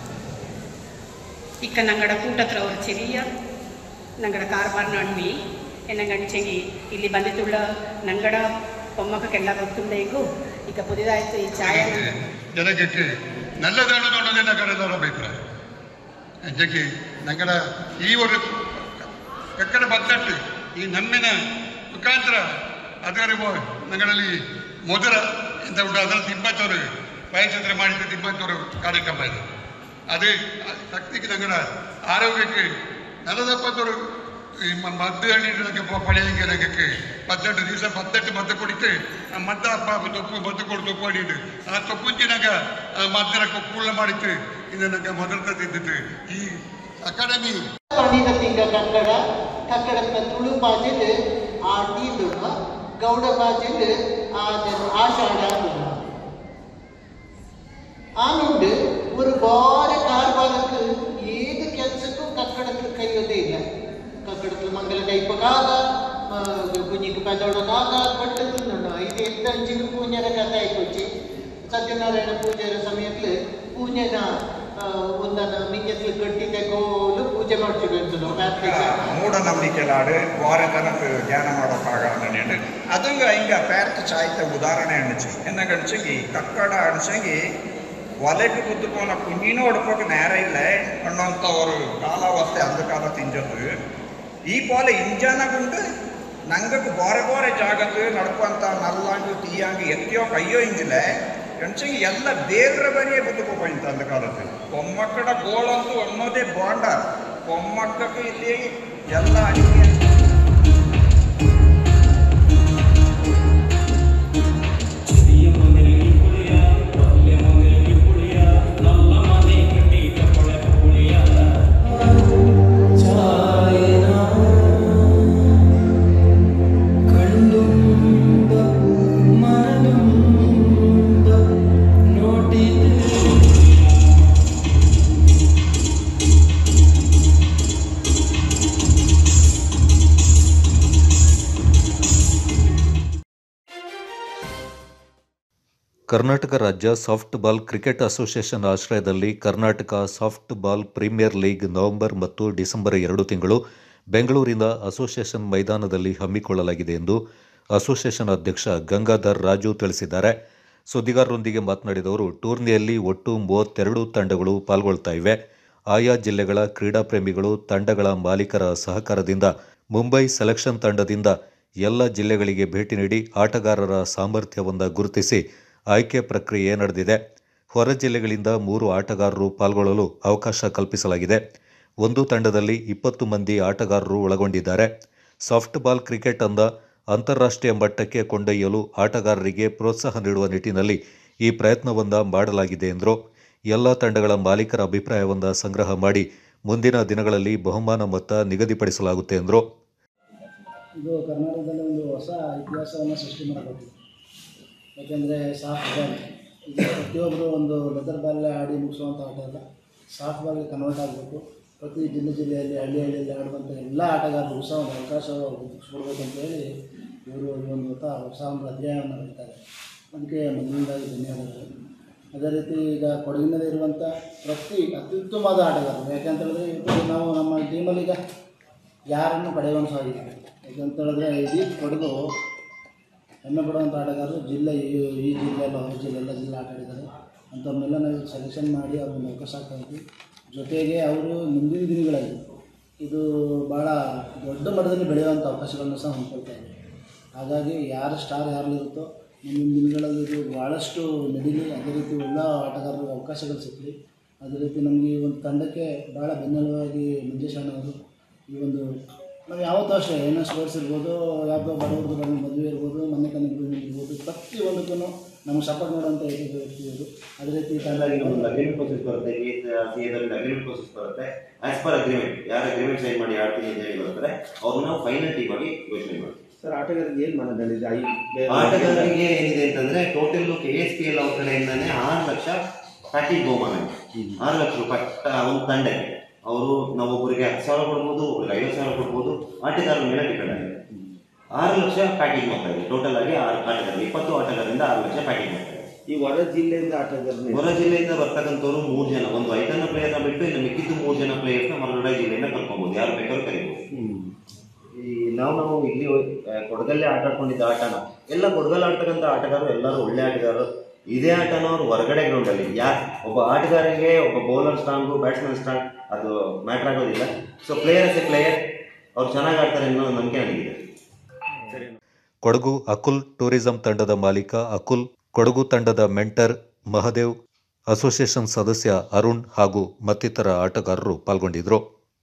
ಇಕ್ಕ ನಂಗಡ ಕೂಟತ್ರ ಅವರು ಚೆರಿಯ ನಂಗಡ ಕಾರ್ಬಾರ್ನ ಅಣ್ಮಿ ಎನ್ನಂಗಂಚೆಗಿ ಇಲ್ಲಿ ಬಂದಿತ್ತುಳ್ಳ ನಂಗಡ പൊമ്മക്കെല്ലാം ಗೊತ್ತುಂಡೆಗೂ ಈಗ ಪುದಿದಾಯ್ತು ಈ ಛಾಯಾ ಜನಕ್ಕೆ നല്ലതാണെന്നുള്ളതിനെ കടന്നവരുടെ അഭിപ്രായം എനിക്ക് ഞങ്ങളുടെ ഈ ഒരു ಕಕ್ಕಡ ಬದ್ದಟ್ಟು ಈ ನಮ್ಮಿನ ಮುಖಾಂತರ ಅದವರೆಗೂ ഞങ്ങളിൽ ಮೊದಲ ಎಂತ ಉಂಟು ಅದರಲ್ಲಿ ತಿಪ್ಪತ್ತವರು ವಯಸ್ಸತ್ರ ಮಾಡಿದ ತಿಪ್ಪತ್ತವರು ಕಾರ್ಯಕ್ರಮ ಇದು ಅದು ಶಕ್ತಿಗೆ ഞങ്ങളുടെ ಆರೋಗ್ಯಕ್ಕೆ ನಲದಪ್ಪತ್ತವರು ಈ ಮ- ಮದ್ದು ಹಣ್ಣಿಟ್ಟು ಪಡೆಯಂಗೆ ನನಗೆ ಪತ್ತೆಂಟು ದಿವಸ ಪತ್ತೆಂಟು ಮದ್ದು ಕುಡಿತು ಆ ಮದ್ದ ಅಪ್ಪ ತೊಪ್ಪು ಮದ್ದು ಕೊಡು ತೊಪ್ಪು ಅಡಿಟ್ಟು ಆ ತೊಪ್ಪುಂಚಿನಾಗ ಮದ್ದರ ಕುಳ್ಳ ಮಾಡಿತ್ತು ಇದು ನನಗೆ ಮೊದಲ ತಿಂದಿತ್ತು ಈ ಅಕಾಡೆಮಿ ಪಣಿದ ತಿಂಗ ಕಕ್ಕಡ ಕಕ್ಕಡದ ತುಳು ಬಾಜಿಲ್ ಆ ಟೀದುಗ ಗೌಡ ಬಾಜಿಲ್ ಆ ಆಷಾಢ ಆನುಂಡು ஒரு வார கார்பாலுக்கு ஏது ಕೆಲಸಕ್ಕೂ ಕಕ್ಕಡಕ್ಕೆ ಕೈಯೋದೇ ಇಲ್ಲ ಕಕ್ಕಡಕ್ಕೆ ಮಂಗಲ ಕೈಪಗಾಗ ಕುഞ്ഞിക്ക് പെന്തോടനാക പെട്ടെന്ന് ഇത് എന്ത് അഞ്ചിന് പൂഞ്ഞര കഥ ആയിക്കൊച്ചി ಸತ್ಯನಾರಾಯಣ ಪೂಜೆಯ ಸಮಯದಲ್ಲಿ ಪೂಜೆನ ಆ, ಒಂದನ್ನ ಮಿಂಗത്തിൽ ಕಟ್ಟಿ ತೆಗೋಲು ಪೂಜೆ ಮಾಡ್ತೀವಿ ಅಂತ ನಾವು ಪ್ರಾರ್ಥನೆ ಮೂಢನಂಬಿಕೆಲಾಡು ವಾರ ತನಕ ಧ್ಯಾನ ಮಾಡೋಕ್ಕಾಗಂಡು ಅದಂಗ ಹಿಂಗ ಪೇರ್ತ್ ಚಾಯ್ತ ಉದಾಹರಣೆ ಅಣಿಚು ಎನ್ನ ಗಣಿಚಂಗಿ ಕಕ್ಕಡ ಅಣಿಚಂಗಿ ಒಲೆಗೆ ಕುದ್ದುಕೋನ ಕುഞ്ഞിനും ഉടുപ്പൊക്കെ നേരെയില്ല ಅನ್ನೋಂಥ ഒരു കാലാവസ്ഥ അന്ധകാല തിഞ്ചത് ഈ പോലെ ഇഞ്ചന കൊണ്ട് ഞങ്ങൾക്ക് ಬೇರೆ ಬೇರೆ ಜಾಗಕ್ಕೆ ನಡ್ಕೊಂತ ನಲ್ಲಾಂಗು തീയാങ്കി ಎತ್ತಿಯೋ ಕೈಯೋ ಇಂಜಿಲೆ ಎಣ್ಸಂಗಿ ಎಲ್ಲ ಬೇರೆ ಬೇರೆ ಬದುಕೋಯ್ತು ಅಂದ ಕಾಲത്ത് പൊമ്മക്കട ഗോളൊന്നും ഒന്നതേ പോണ്ട പൊമ്മക്കൊക്കെ ഇല്ലേ ಎಲ್ಲ ಅಡಿಗೆ ಕರ್ನಾಟಕ ರಾಜ್ಯ ಸಾಫ್ಟ್ ಬಾಲ್ ಕ್ರಿಕೆಟ್ ಅಸೋಸಿಯೇಷನ್ ಆಶ್ರಯದಲ್ಲಿ Karnataka softball premier league November ಮತ್ತು ಡಿಸೆಂಬರ್ ಎರಡು ತಿಂಗಳು ಬೆಂಗಳೂರಿನ ಅಸೋಸಿಯೇಷನ್ ಮೈದಾನದಲ್ಲಿ ಹಮ್ಮಿಕೊಳ್ಳಲಾಗಿದೆ ಎಂದು ಅಸೋಸಿಯೇಷನ್ ಅಧ್ಯಕ್ಷ ಗಂಗಾಧರ್ ರಾಜು ತಿಳಿಸಿದ್ದಾರೆ ಸುದ್ದಿಗಾರರೊಂದಿಗೆ ಮಾತನಾಡಿದವರು ಟೂರ್ನಿಯಲ್ಲಿ ಒಟ್ಟು ಮೂವತ್ತೆರಡು ತಂಡಗಳು ಪಾಲ್ಗೊಳ್ತಾ ಇವೆ ಆಯಾ ಜಿಲ್ಲೆಗಳ ಕ್ರೀಡಾಪ್ರೇಮಿಗಳು ತಂಡಗಳ ಮಾಲೀಕರ ಸಹಕಾರದಿಂದ ಮುಂಬೈ ಸೆಲೆಕ್ಷನ್ ತಂಡದಿಂದ ಎಲ್ಲ ಜಿಲ್ಲೆಗಳಿಗೆ ಭೇಟಿ ನೀಡಿ ಆಟಗಾರರ ಸಾಮರ್ಥ್ಯವನ್ನು ಗುರುತಿಸಿ ಆಯ್ಕೆ ಪ್ರಕ್ರಿಯೆ ನಡೆದಿದೆ ಹೊರ ಜಿಲ್ಲೆಗಳಿಂದ ಮೂರು ಆಟಗಾರರು ಪಾಲ್ಗೊಳ್ಳಲು ಅವಕಾಶ ಕಲ್ಪಿಸಲಾಗಿದೆ ಒಂದು ತಂಡದಲ್ಲಿ ಇಪ್ಪತ್ತು ಮಂದಿ ಆಟಗಾರರು ಒಳಗೊಂಡಿದ್ದಾರೆ ಸಾಫ್ಟ್ ಬಾಲ್ ಕ್ರಿಕೆಟ್ ಅಂದ ಅಂತಾರಾಷ್ಟ್ರೀಯ ಮಟ್ಟಕ್ಕೆ ಕೊಂಡೊಯ್ಯಲು ಆಟಗಾರರಿಗೆ ಪ್ರೋತ್ಸಾಹ ನೀಡುವ ನಿಟ್ಟಿನಲ್ಲಿ ಈ ಪ್ರಯತ್ನವನ್ನು ಮಾಡಲಾಗಿದೆ ಎಂದರು ಎಲ್ಲ ತಂಡಗಳ ಮಾಲೀಕರ ಅಭಿಪ್ರಾಯವನ್ನು ಸಂಗ್ರಹ ಮಾಡಿ ಮುಂದಿನ ದಿನಗಳಲ್ಲಿ ಬಹುಮಾನ ಮೊತ್ತ ನಿಗದಿಪಡಿಸಲಾಗುತ್ತೆ ಎಂದರು ಇದು ಕರ್ನಾಟಕದಲ್ಲಿ ಒಂದು ಹೊಸ ಇತಿಹಾಸವನ್ನು ಸೃಷ್ಟಿ ಮಾಡಬಹುದು ಯಾಕೆಂದರೆ ಸಾಫ್ಟ್ ಬಾಲ್ ಇದು ಪ್ರತಿಯೊಬ್ಬರು ಒಂದು ಲೆದರ್ ಬಾಲ್ಲೇ ಆಡಿ ಮುಗಿಸುವಂಥ ಆಟ ಅಲ್ಲ ಸಾಫ್ಟ್ ಬಾಲ್ಗೆ ಕನ್ವರ್ಟ್ ಆಗಬೇಕು ಪ್ರತಿ ಜಿಲ್ಲೆ ಜಿಲ್ಲೆಯಲ್ಲಿ ಹಳ್ಳಿ ಹಳ್ಳಿಯಲ್ಲಿ ಆಡುವಂಥ ಎಲ್ಲ ಆಟಗಾರರು ಹೊಸ ಒಂದು ಅವಕಾಶ ಒದಗಿಸ್ಕೊಡ್ಬೇಕು ಅಂತ ಹೇಳಿ ಇವರು ಈ ಒಂದು ಹೊಸ ಹೊಸ ಒಂದು ಅಧ್ಯಾಯವನ್ನು ಬರೀತಾರೆ ಅದಕ್ಕೆ ಮೊದಲನೇದಾಗಿ ಧನ್ಯವಾದಗಳು ಅದೇ ರೀತಿ ಈಗ ಕೊಡಗಿನಲ್ಲಿ ಇರುವಂಥ ಪ್ರತಿ ಅತ್ಯುತ್ತಮವಾದ ಆಟಗಾರರು ಯಾಕಂತ ಹೇಳಿದ್ರೆ ಇವತ್ತು ನಾವು ನಮ್ಮ ಟೀಮಲ್ಲಿ ಈಗ ಯಾರನ್ನು ಪಡೆಯುವಂಥ ಸಾಧ್ಯತೆ ಯಾಕಂತ ಹೇಳಿದ್ರೆ ಇಡೀ ಕೊಡಗು ಹೆಮ್ಮೆ ಪಡುವಂಥ ಆಟಗಾರರು ಜಿಲ್ಲೆ ಈ ಈ ಜಿಲ್ಲೆ ಅಲ್ಲ ಹೊರ ಜಿಲ್ಲೆ ಎಲ್ಲ ಜಿಲ್ಲೆ ಆಟ ಆಡಿದ್ದಾರೆ ಅಂಥವ್ರನ್ನೆಲ್ಲ ನಾವು ಸೆಲೆಕ್ಷನ್ ಮಾಡಿ ಅವ್ರನ್ನ ಅವಕಾಶ ಆಗ್ತಾ ಇದ್ವಿ ಜೊತೆಗೆ ಅವರು ಮುಂದಿನ ದಿನಗಳಲ್ಲಿ ಇದು ಭಾಳ ದೊಡ್ಡ ಮಟ್ಟದಲ್ಲಿ ಬೆಳೆಯುವಂಥ ಅವಕಾಶಗಳನ್ನು ಸಹ ಹೊಂದ್ಕೊಳ್ತಾ ಇದ್ದಾರೆ ಹಾಗಾಗಿ ಯಾರು ಸ್ಟಾರ್ ಯಾರಲ್ಲಿರುತ್ತೋ ಮುಂದಿನ ದಿನಗಳಲ್ಲಿ ಇದು ಭಾಳಷ್ಟು ನಡೀಲಿ ಅದೇ ರೀತಿ ಎಲ್ಲ ಆಟಗಾರರಿಗೆ ಅವಕಾಶಗಳು ಸಿಕ್ಕಲಿ ಅದೇ ರೀತಿ ನಮಗೆ ಈ ಒಂದು ತಂಡಕ್ಕೆ ಭಾಳ ಬೆನ್ನೆಲುವಾಗಿ ಮಂಜೇಶ್ ಅಣ್ಣವರು ಈ ಒಂದು ನಾವು ಯಾವತ್ತೂ ಅಷ್ಟೇ ಏನೋ ಸ್ಪೋರ್ಟ್ಸ್ ಇರ್ಬೋದು ಯಾವುದೋ ಬಡವ್ರದ್ದು ಬಂದು ಮದುವೆ ಇರ್ಬೋದು ಮನೆ ಕನೆಗಳು ಇರ್ಬೋದು ಪ್ರತಿಯೊಂದಕ್ಕೂ ನಮಗೆ ಸಪೋರ್ಟ್ ಮಾಡುವಂಥ ಏಕೈಕ ವ್ಯಕ್ತಿ ಇವರು ಅದೇ ರೀತಿ ತಂಡ ಒಂದು ಅಗ್ರಿಮೆಂಟ್ ಪ್ರೋಸೆಸ್ ಬರುತ್ತೆ ಸಿ ಎದಲ್ಲಿ ಅಗ್ರಿಮೆಂಟ್ ಪ್ರೋಸೆಸ್ ಬರುತ್ತೆ ಆಸ್ ಪರ್ ಅಗ್ರಿಮೆಂಟ್ ಯಾರು ಅಗ್ರಿಮೆಂಟ್ ಸೈನ್ ಮಾಡಿ ಆಡ್ತೀನಿ ಅಂತ ಹೇಳಿ ಬರ್ತಾರೆ ಅವ್ರನ್ನ ಫೈನಲ್ ಟೀಮ್ ಆಗಿ ಘೋಷಣೆ ಮಾಡ್ತೀವಿ ಸರ್ ಆಟಗಾರರಿಗೆ ಏನು ಮನದಲ್ಲಿದೆ ಆಟಗಾರರಿಗೆ ಏನಿದೆ ಅಂತಂದ್ರೆ total K S P L ಅವ್ರ ಕಡೆಯಿಂದಾನೆ ಆರು ಲಕ್ಷ ಪ್ಯಾಕೇಜ್ ಬಹುಮಾನ ಇದೆ. ಆರು ಲಕ್ಷ ರೂಪಾಯಿ ತ- ಒಂದು ತಂಡಕ್ಕೆ ಅವರು ನಾವೊಬ್ಬರಿಗೆ ಹತ್ತು ಸಾವಿರ ಕೊಡ್ಬೋದು ಒಬ್ಬರಿಗೆ ಐವತ್ತು ಸಾವಿರ ಕೊಡ್ಬೋದು ಆಟಗಾರರ ಮೇಲೆ ಡಿಪೆಂಡ್ ಆಗಿದೆ ಆರು ಲಕ್ಷ ಪ್ಯಾಕೇಜ್ ಮೊತ್ತ ಇದೆ ಟೋಟಲ್ ಆಗಿ ಆರು ಆಟಗಾರರು ಇಪ್ಪತ್ತು ಆಟಗಾರರಿಂದ ಆರು ಲಕ್ಷ ಪ್ಯಾಕೇಜ್ ಮೊತ್ತ ಇದೆ ಈ ಹೊರ ಜಿಲ್ಲೆಯಿಂದ ಆಟಗಾರರು ಹೊರ ಜಿಲ್ಲೆಯಿಂದ ಬರ್ತಕ್ಕಂಥವ್ರು ಮೂರು ಜನ ಒಂದು ಐದನ್ನ ಪ್ಲೇಯರ್ನ ಬಿಟ್ಟು ಇನ್ನು ಮಿಕ್ಕಿದ್ದು ಮೂರು ಜನ ಪ್ಲೇಯರ್ನ ಹೊರಗಡೆ ಜಿಲ್ಲೆಯಿಂದ ಕರ್ಕೊಬೋದು ಯಾರು ಬೇಕಾದ್ರೂ ಕರಿಬೋದು ಈ ನಾವು ನಾವು ಇಲ್ಲಿ ಆ, ಕೊಡಗಲ್ಲೇ ಆಟ ಆಡ್ಕೊಂಡಿದ್ದ ಆಟನ ಎಲ್ಲ ಕೊಡಗಲ್ ಆಡ್ತಕ್ಕಂಥ ಆಟಗಾರರು ಎಲ್ಲರೂ ಒಳ್ಳೆ ಆಟಗಾರರು ಇದೇ ಆಟನ ಅವ್ರು ಹೊರಗಡೆ ಗ್ರೌಂಡ್ ಅಲ್ಲಿ ಯಾ ಒಬ್ಬ ಆಟಗಾರರಿಗೆ ಒಬ್ಬ ಬೌಲರ್ ಸ್ಟ್ರಾಂಗು ಬ್ಯಾಟ್ಸ್ಮನ್ ಸ್ಟ್ರಾಂಗ್ ಅದು ಮ್ಯಾಟ್ರ್ ಆಗೋದಿಲ್ಲ so player as a player ಅವ್ರು ಚೆನ್ನಾಗಿ ಆಡ್ತಾರೆ ಅನ್ನೋ ನಂಬಿಕೆ ನನಗಿದೆ ಕೊಡಗು ಅಕುಲ್ ಟೂರಿಸಂ ತಂಡದ ಮಾಲೀಕ ಅಕುಲ್ ಕೊಡಗು ತಂಡದ ಮೆಂಟರ್ ಮಹದೇವ್ ಅಸೋಸಿಯೇಷನ್ ಸದಸ್ಯ ಅರುಣ್ ಹಾಗೂ ಮತ್ತಿತರ ಆಟಗಾರರು ಪಾಲ್ಗೊಂಡಿದ್ದರು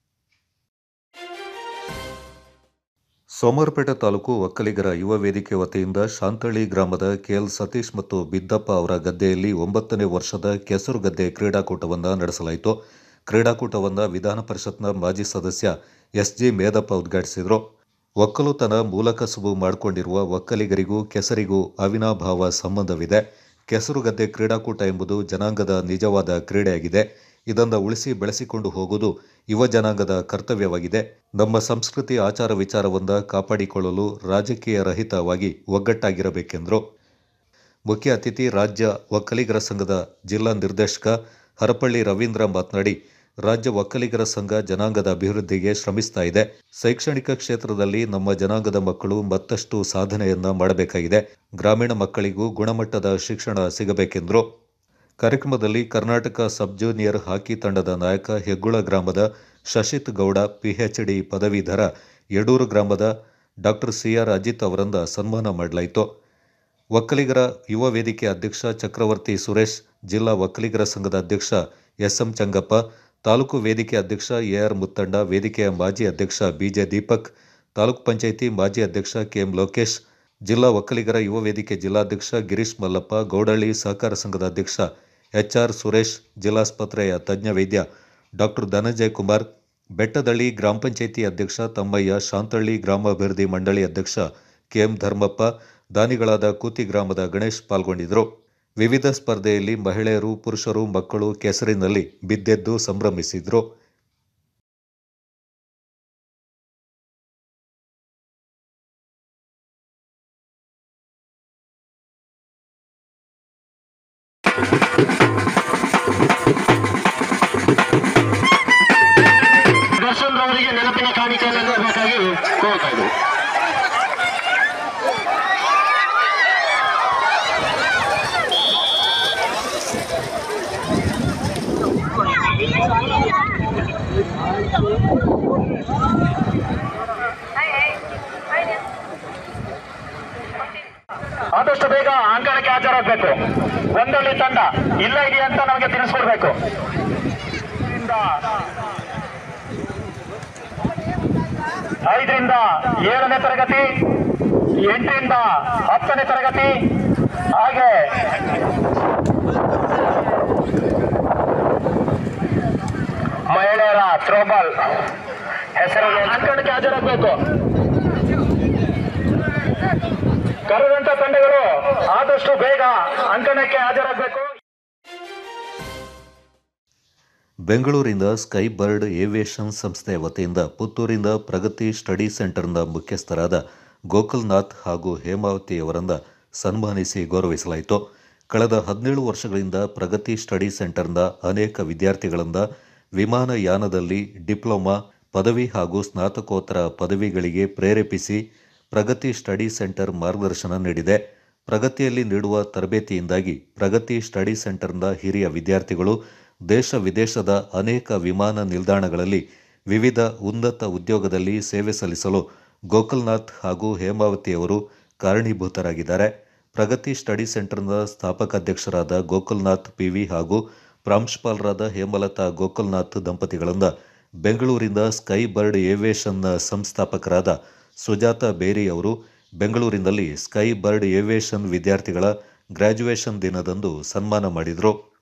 ಸೋಮವಾರಪೇಟೆ ತಾಲೂಕು ಒಕ್ಕಲಿಗರ ಯುವ ವೇದಿಕೆ ವತಿಯಿಂದ ಶಾಂತಳ್ಳಿ ಗ್ರಾಮದ ಕೆಎಲ್ ಸತೀಶ್ ಮತ್ತು ಬಿದ್ದಪ್ಪ ಅವರ ಗದ್ದೆಯಲ್ಲಿ ಒಂಬತ್ತನೇ ವರ್ಷದ ಕೆಸರು ಗದ್ದೆ ಕ್ರೀಡಾಕೂಟವನ್ನು ನಡೆಸಲಾಯಿತು ಕ್ರೀಡಾಕೂಟವನ್ನು ವಿಧಾನ ಪರಿಷತ್ನ ಮಾಜಿ ಸದಸ್ಯ ಎಸ್ ಜಿ ಮೇದಪ್ಪ ಉದ್ಘಾಟಿಸಿದರು ಒಕ್ಕಲುತನ ಮೂಲ ಕಸುಬು ಮಾಡಿಕೊಂಡಿರುವ ಒಕ್ಕಲಿಗರಿಗೂ ಕೆಸರಿಗೂ ಅವಿನಾಭಾವ ಸಂಬಂಧವಿದೆ ಕೆಸರು ಗದ್ದೆ ಕ್ರೀಡಾಕೂಟ ಎಂಬುದು ಜನಾಂಗದ ನಿಜವಾದ ಕ್ರೀಡೆಯಾಗಿದೆ ಇದನ್ನು ಉಳಿಸಿ ಬೆಳೆಸಿಕೊಂಡು ಹೋಗುವುದು ಯುವ ಜನಾಂಗದ ಕರ್ತವ್ಯವಾಗಿದೆ ನಮ್ಮ ಸಂಸ್ಕೃತಿ ಆಚಾರ ವಿಚಾರವನ್ನ ಕಾಪಾಡಿಕೊಳ್ಳಲು ರಾಜಕೀಯ ರಹಿತವಾಗಿ ಒಗ್ಗಟ್ಟಾಗಿರಬೇಕೆಂದರು ಮುಖ್ಯ ಅತಿಥಿ ರಾಜ್ಯ ಒಕ್ಕಲಿಗರ ಸಂಘದ ಜಿಲ್ಲಾ ನಿರ್ದೇಶಕ ಹರಪಳ್ಳಿ ರವೀಂದ್ರ ಮಾತನಾಡಿ ರಾಜ್ಯ ಒಕ್ಕಲಿಗರ ಸಂಘ ಜನಾಂಗದ ಅಭಿವೃದ್ಧಿಗೆ ಶ್ರಮಿಸ್ತಾ ಇದೆ ಶೈಕ್ಷಣಿಕ ಕ್ಷೇತ್ರದಲ್ಲಿ ನಮ್ಮ ಜನಾಂಗದ ಮಕ್ಕಳು ಮತ್ತಷ್ಟು ಸಾಧನೆಯನ್ನ ಮಾಡಬೇಕಾಗಿದೆ ಗ್ರಾಮೀಣ ಮಕ್ಕಳಿಗೂ ಗುಣಮಟ್ಟದ ಶಿಕ್ಷಣ ಸಿಗಬೇಕೆಂದರು ಕಾರ್ಯಕ್ರಮದಲ್ಲಿ ಕರ್ನಾಟಕ ಸಬ್ ಜೂನಿಯರ್ ಹಾಕಿ ತಂಡದ ನಾಯಕ ಹೆಗ್ಗುಳ ಗ್ರಾಮದ ಶಶಿತ್ ಗೌಡ ಪಿಎಚ್ಡಿ ಪದವೀಧರ ಯಡೂರು ಗ್ರಾಮದ ಡಾಕ್ಟರ್ ಸಿಆರ್ ಅಜಿತ್ ಅವರಿಂದ ಸನ್ಮಾನ ಮಾಡಲಾಯಿತು ಒಕ್ಕಲಿಗರ ಯುವ ವೇದಿಕೆ ಅಧ್ಯಕ್ಷ ಚಕ್ರವರ್ತಿ ಸುರೇಶ್ ಜಿಲ್ಲಾ ಒಕ್ಕಲಿಗರ ಸಂಘದ ಅಧ್ಯಕ್ಷ ಎಸ್ಎಂ ಚಂಗಪ್ಪ ತಾಲೂಕು ವೇದಿಕೆ ಅಧ್ಯಕ್ಷ ಎಆರ್ ಮುತ್ತಣ್ಣ ವೇದಿಕೆಯ ಮಾಜಿ ಅಧ್ಯಕ್ಷ ಬಿಜೆ ದೀಪಕ್ ತಾಲೂಕು ಪಂಚಾಯಿತಿ ಮಾಜಿ ಅಧ್ಯಕ್ಷ ಕೆಎಂ ಲೋಕೇಶ್ ಜಿಲ್ಲಾ ಒಕ್ಕಲಿಗರ ಯುವ ವೇದಿಕೆ ಜಿಲ್ಲಾಧ್ಯಕ್ಷ ಗಿರೀಶ್ ಮಲ್ಲಪ್ಪ ಗೌಡಳ್ಳಿ ಸಹಕಾರ ಸಂಘದ ಅಧ್ಯಕ್ಷ ಎಚ್ಆರ್ ಸುರೇಶ್ ಜಿಲ್ಲಾಸ್ಪತ್ರೆಯ ತಜ್ಞ ವೈದ್ಯ ಡಾಕ್ಟರ್ ಧನಂಜಯ ಕುಮಾರ್ ಬೆಟ್ಟದಳ್ಳಿ ಗ್ರಾಮ ಪಂಚಾಯಿತಿ ಅಧ್ಯಕ್ಷ ತಮ್ಮಯ್ಯ ಶಾಂತಳ್ಳಿ ಗ್ರಾಮಾಭಿವೃದ್ಧಿ ಮಂಡಳಿ ಅಧ್ಯಕ್ಷ ಕೆಎಂ ಧರ್ಮಪ್ಪ ದಾನಿಗಳಾದ ಕೂತಿ ಗ್ರಾಮದ ಗಣೇಶ್ ಪಾಲ್ಗೊಂಡಿದ್ದರು ವಿವಿಧ ಸ್ಪರ್ಧೆಯಲ್ಲಿ ಮಹಿಳೆಯರು ಪುರುಷರು ಮಕ್ಕಳು ಕೆಸರಿನಲ್ಲಿ ಬಿದ್ದೆದ್ದು ಸಂಭ್ರಮಿಸಿದ್ರು ದರ್ಶನ್ ಅವರಿಗೆ ನೆನಪಿನ ಕಾಣಿಕೆಯನ್ನು ನೀಡಬೇಕಾಗಿ ಕೋರ್ತಾ ಇದ್ದೀವಿ ಆದಷ್ಟು ಬೇಗ ಅಂಕಣಕ್ಕೆ ಹಾಜರಾಗಬೇಕು ಒಂದೊಳ್ಳೆ ತಂಡ ಇಲ್ಲ ಇದೆಯಾ ಅಂತ ನಮಗೆ ತಿಳಿಸ್ಕೊಡ್ಬೇಕು ಐದರಿಂದ ಏಳನೇ ತರಗತಿ ಎಂಟರಿಂದ ಹತ್ತನೇ ತರಗತಿ ಹಾಗೆ ಮಹಿಳೆಯರ ಥ್ರೋಬಾಲ್ ಹೆಸರಿಗೆ ಅಂಕಣಕ್ಕೆ ಹಾಜರಾಗಬೇಕು ಕರೆದಂತ ತಂಡಗಳು ಆದಷ್ಟು ಬೇಗ ಅಂಕಣಕ್ಕೆ ಹಾಜರಾಗಬೇಕು ಬೆಂಗಳೂರಿನ ಸ್ಕೈ ಬರ್ಡ್ ಏವಿಯೇಷನ್ ಸಂಸ್ಥೆಯ ವತಿಯಿಂದ ಪುತ್ತೂರಿನ ಪ್ರಗತಿ ಸ್ಟಡಿ ಸೆಂಟರ್ನ ಮುಖ್ಯಸ್ಥರಾದ ಗೋಕುಲ್ನಾಥ್ ಹಾಗೂ ಹೇಮಾವತಿಯವರನ್ನ ಸನ್ಮಾನಿಸಿ ಗೌರವಿಸಲಾಯಿತು ಕಳೆದ ಹದಿನೇಳು ವರ್ಷಗಳಿಂದ ಪ್ರಗತಿ ಸ್ಟಡಿ ಸೆಂಟರ್ನ ಅನೇಕ ವಿದ್ಯಾರ್ಥಿಗಳಿಂದ ವಿಮಾನಯಾನದಲ್ಲಿ ಡಿಪ್ಲೊಮಾ ಪದವಿ ಹಾಗೂ ಸ್ನಾತಕೋತ್ತರ ಪದವಿಗಳಿಗೆ ಪ್ರೇರೇಪಿಸಿ ಪ್ರಗತಿ ಸ್ಟಡಿ ಸೆಂಟರ್ ಮಾರ್ಗದರ್ಶನ ನೀಡಿದೆ ಪ್ರಗತಿಯಲ್ಲಿ ನೀಡುವ ತರಬೇತಿಯಿಂದಾಗಿ ಪ್ರಗತಿ ಸ್ಟಡಿ ಸೆಂಟರ್ನ ಹಿರಿಯ ವಿದ್ಯಾರ್ಥಿಗಳು ದೇಶ ವಿದೇಶದ ಅನೇಕ ವಿಮಾನ ನಿಲ್ದಾಣಗಳಲ್ಲಿ ವಿವಿಧ ಉನ್ನತ ಉದ್ಯೋಗದಲ್ಲಿ ಸೇವೆ ಸಲ್ಲಿಸಲು ಗೋಕುಲ್ನಾಥ್ ಹಾಗೂ ಹೇಮಾವತಿಯವರು ಕಾರಣೀಭೂತರಾಗಿದ್ದಾರೆ ಪ್ರಗತಿ ಸ್ಟಡಿ ಸೆಂಟರ್ನ ಸ್ಥಾಪಕ ಅಧ್ಯಕ್ಷರಾದ ಗೋಕುಲ್ನಾಥ್ ಪಿವಿ ಹಾಗೂ ಪ್ರಾಂಶುಪಾಲರಾದ ಹೇಮಲತಾ ಗೋಕುಲ್ನಾಥ್ ದಂಪತಿಗಳಿಂದ ಬೆಂಗಳೂರಿನ ಸ್ಕೈ ಬರ್ಡ್ ಏವಿಯೇಷನ್ನ ಸಂಸ್ಥಾಪಕರಾದ ಸುಜಾತ ಬೇರಿ ಅವರು ಬೆಂಗಳೂರಿನಲ್ಲಿ ಸ್ಕೈ ಬರ್ಡ್ ಏವಿಯೇಷನ್ ವಿದ್ಯಾರ್ಥಿಗಳ ಗ್ರ್ಯಾಜುಯೇಷನ್ ದಿನದಂದು ಸನ್ಮಾನ ಮಾಡಿದರು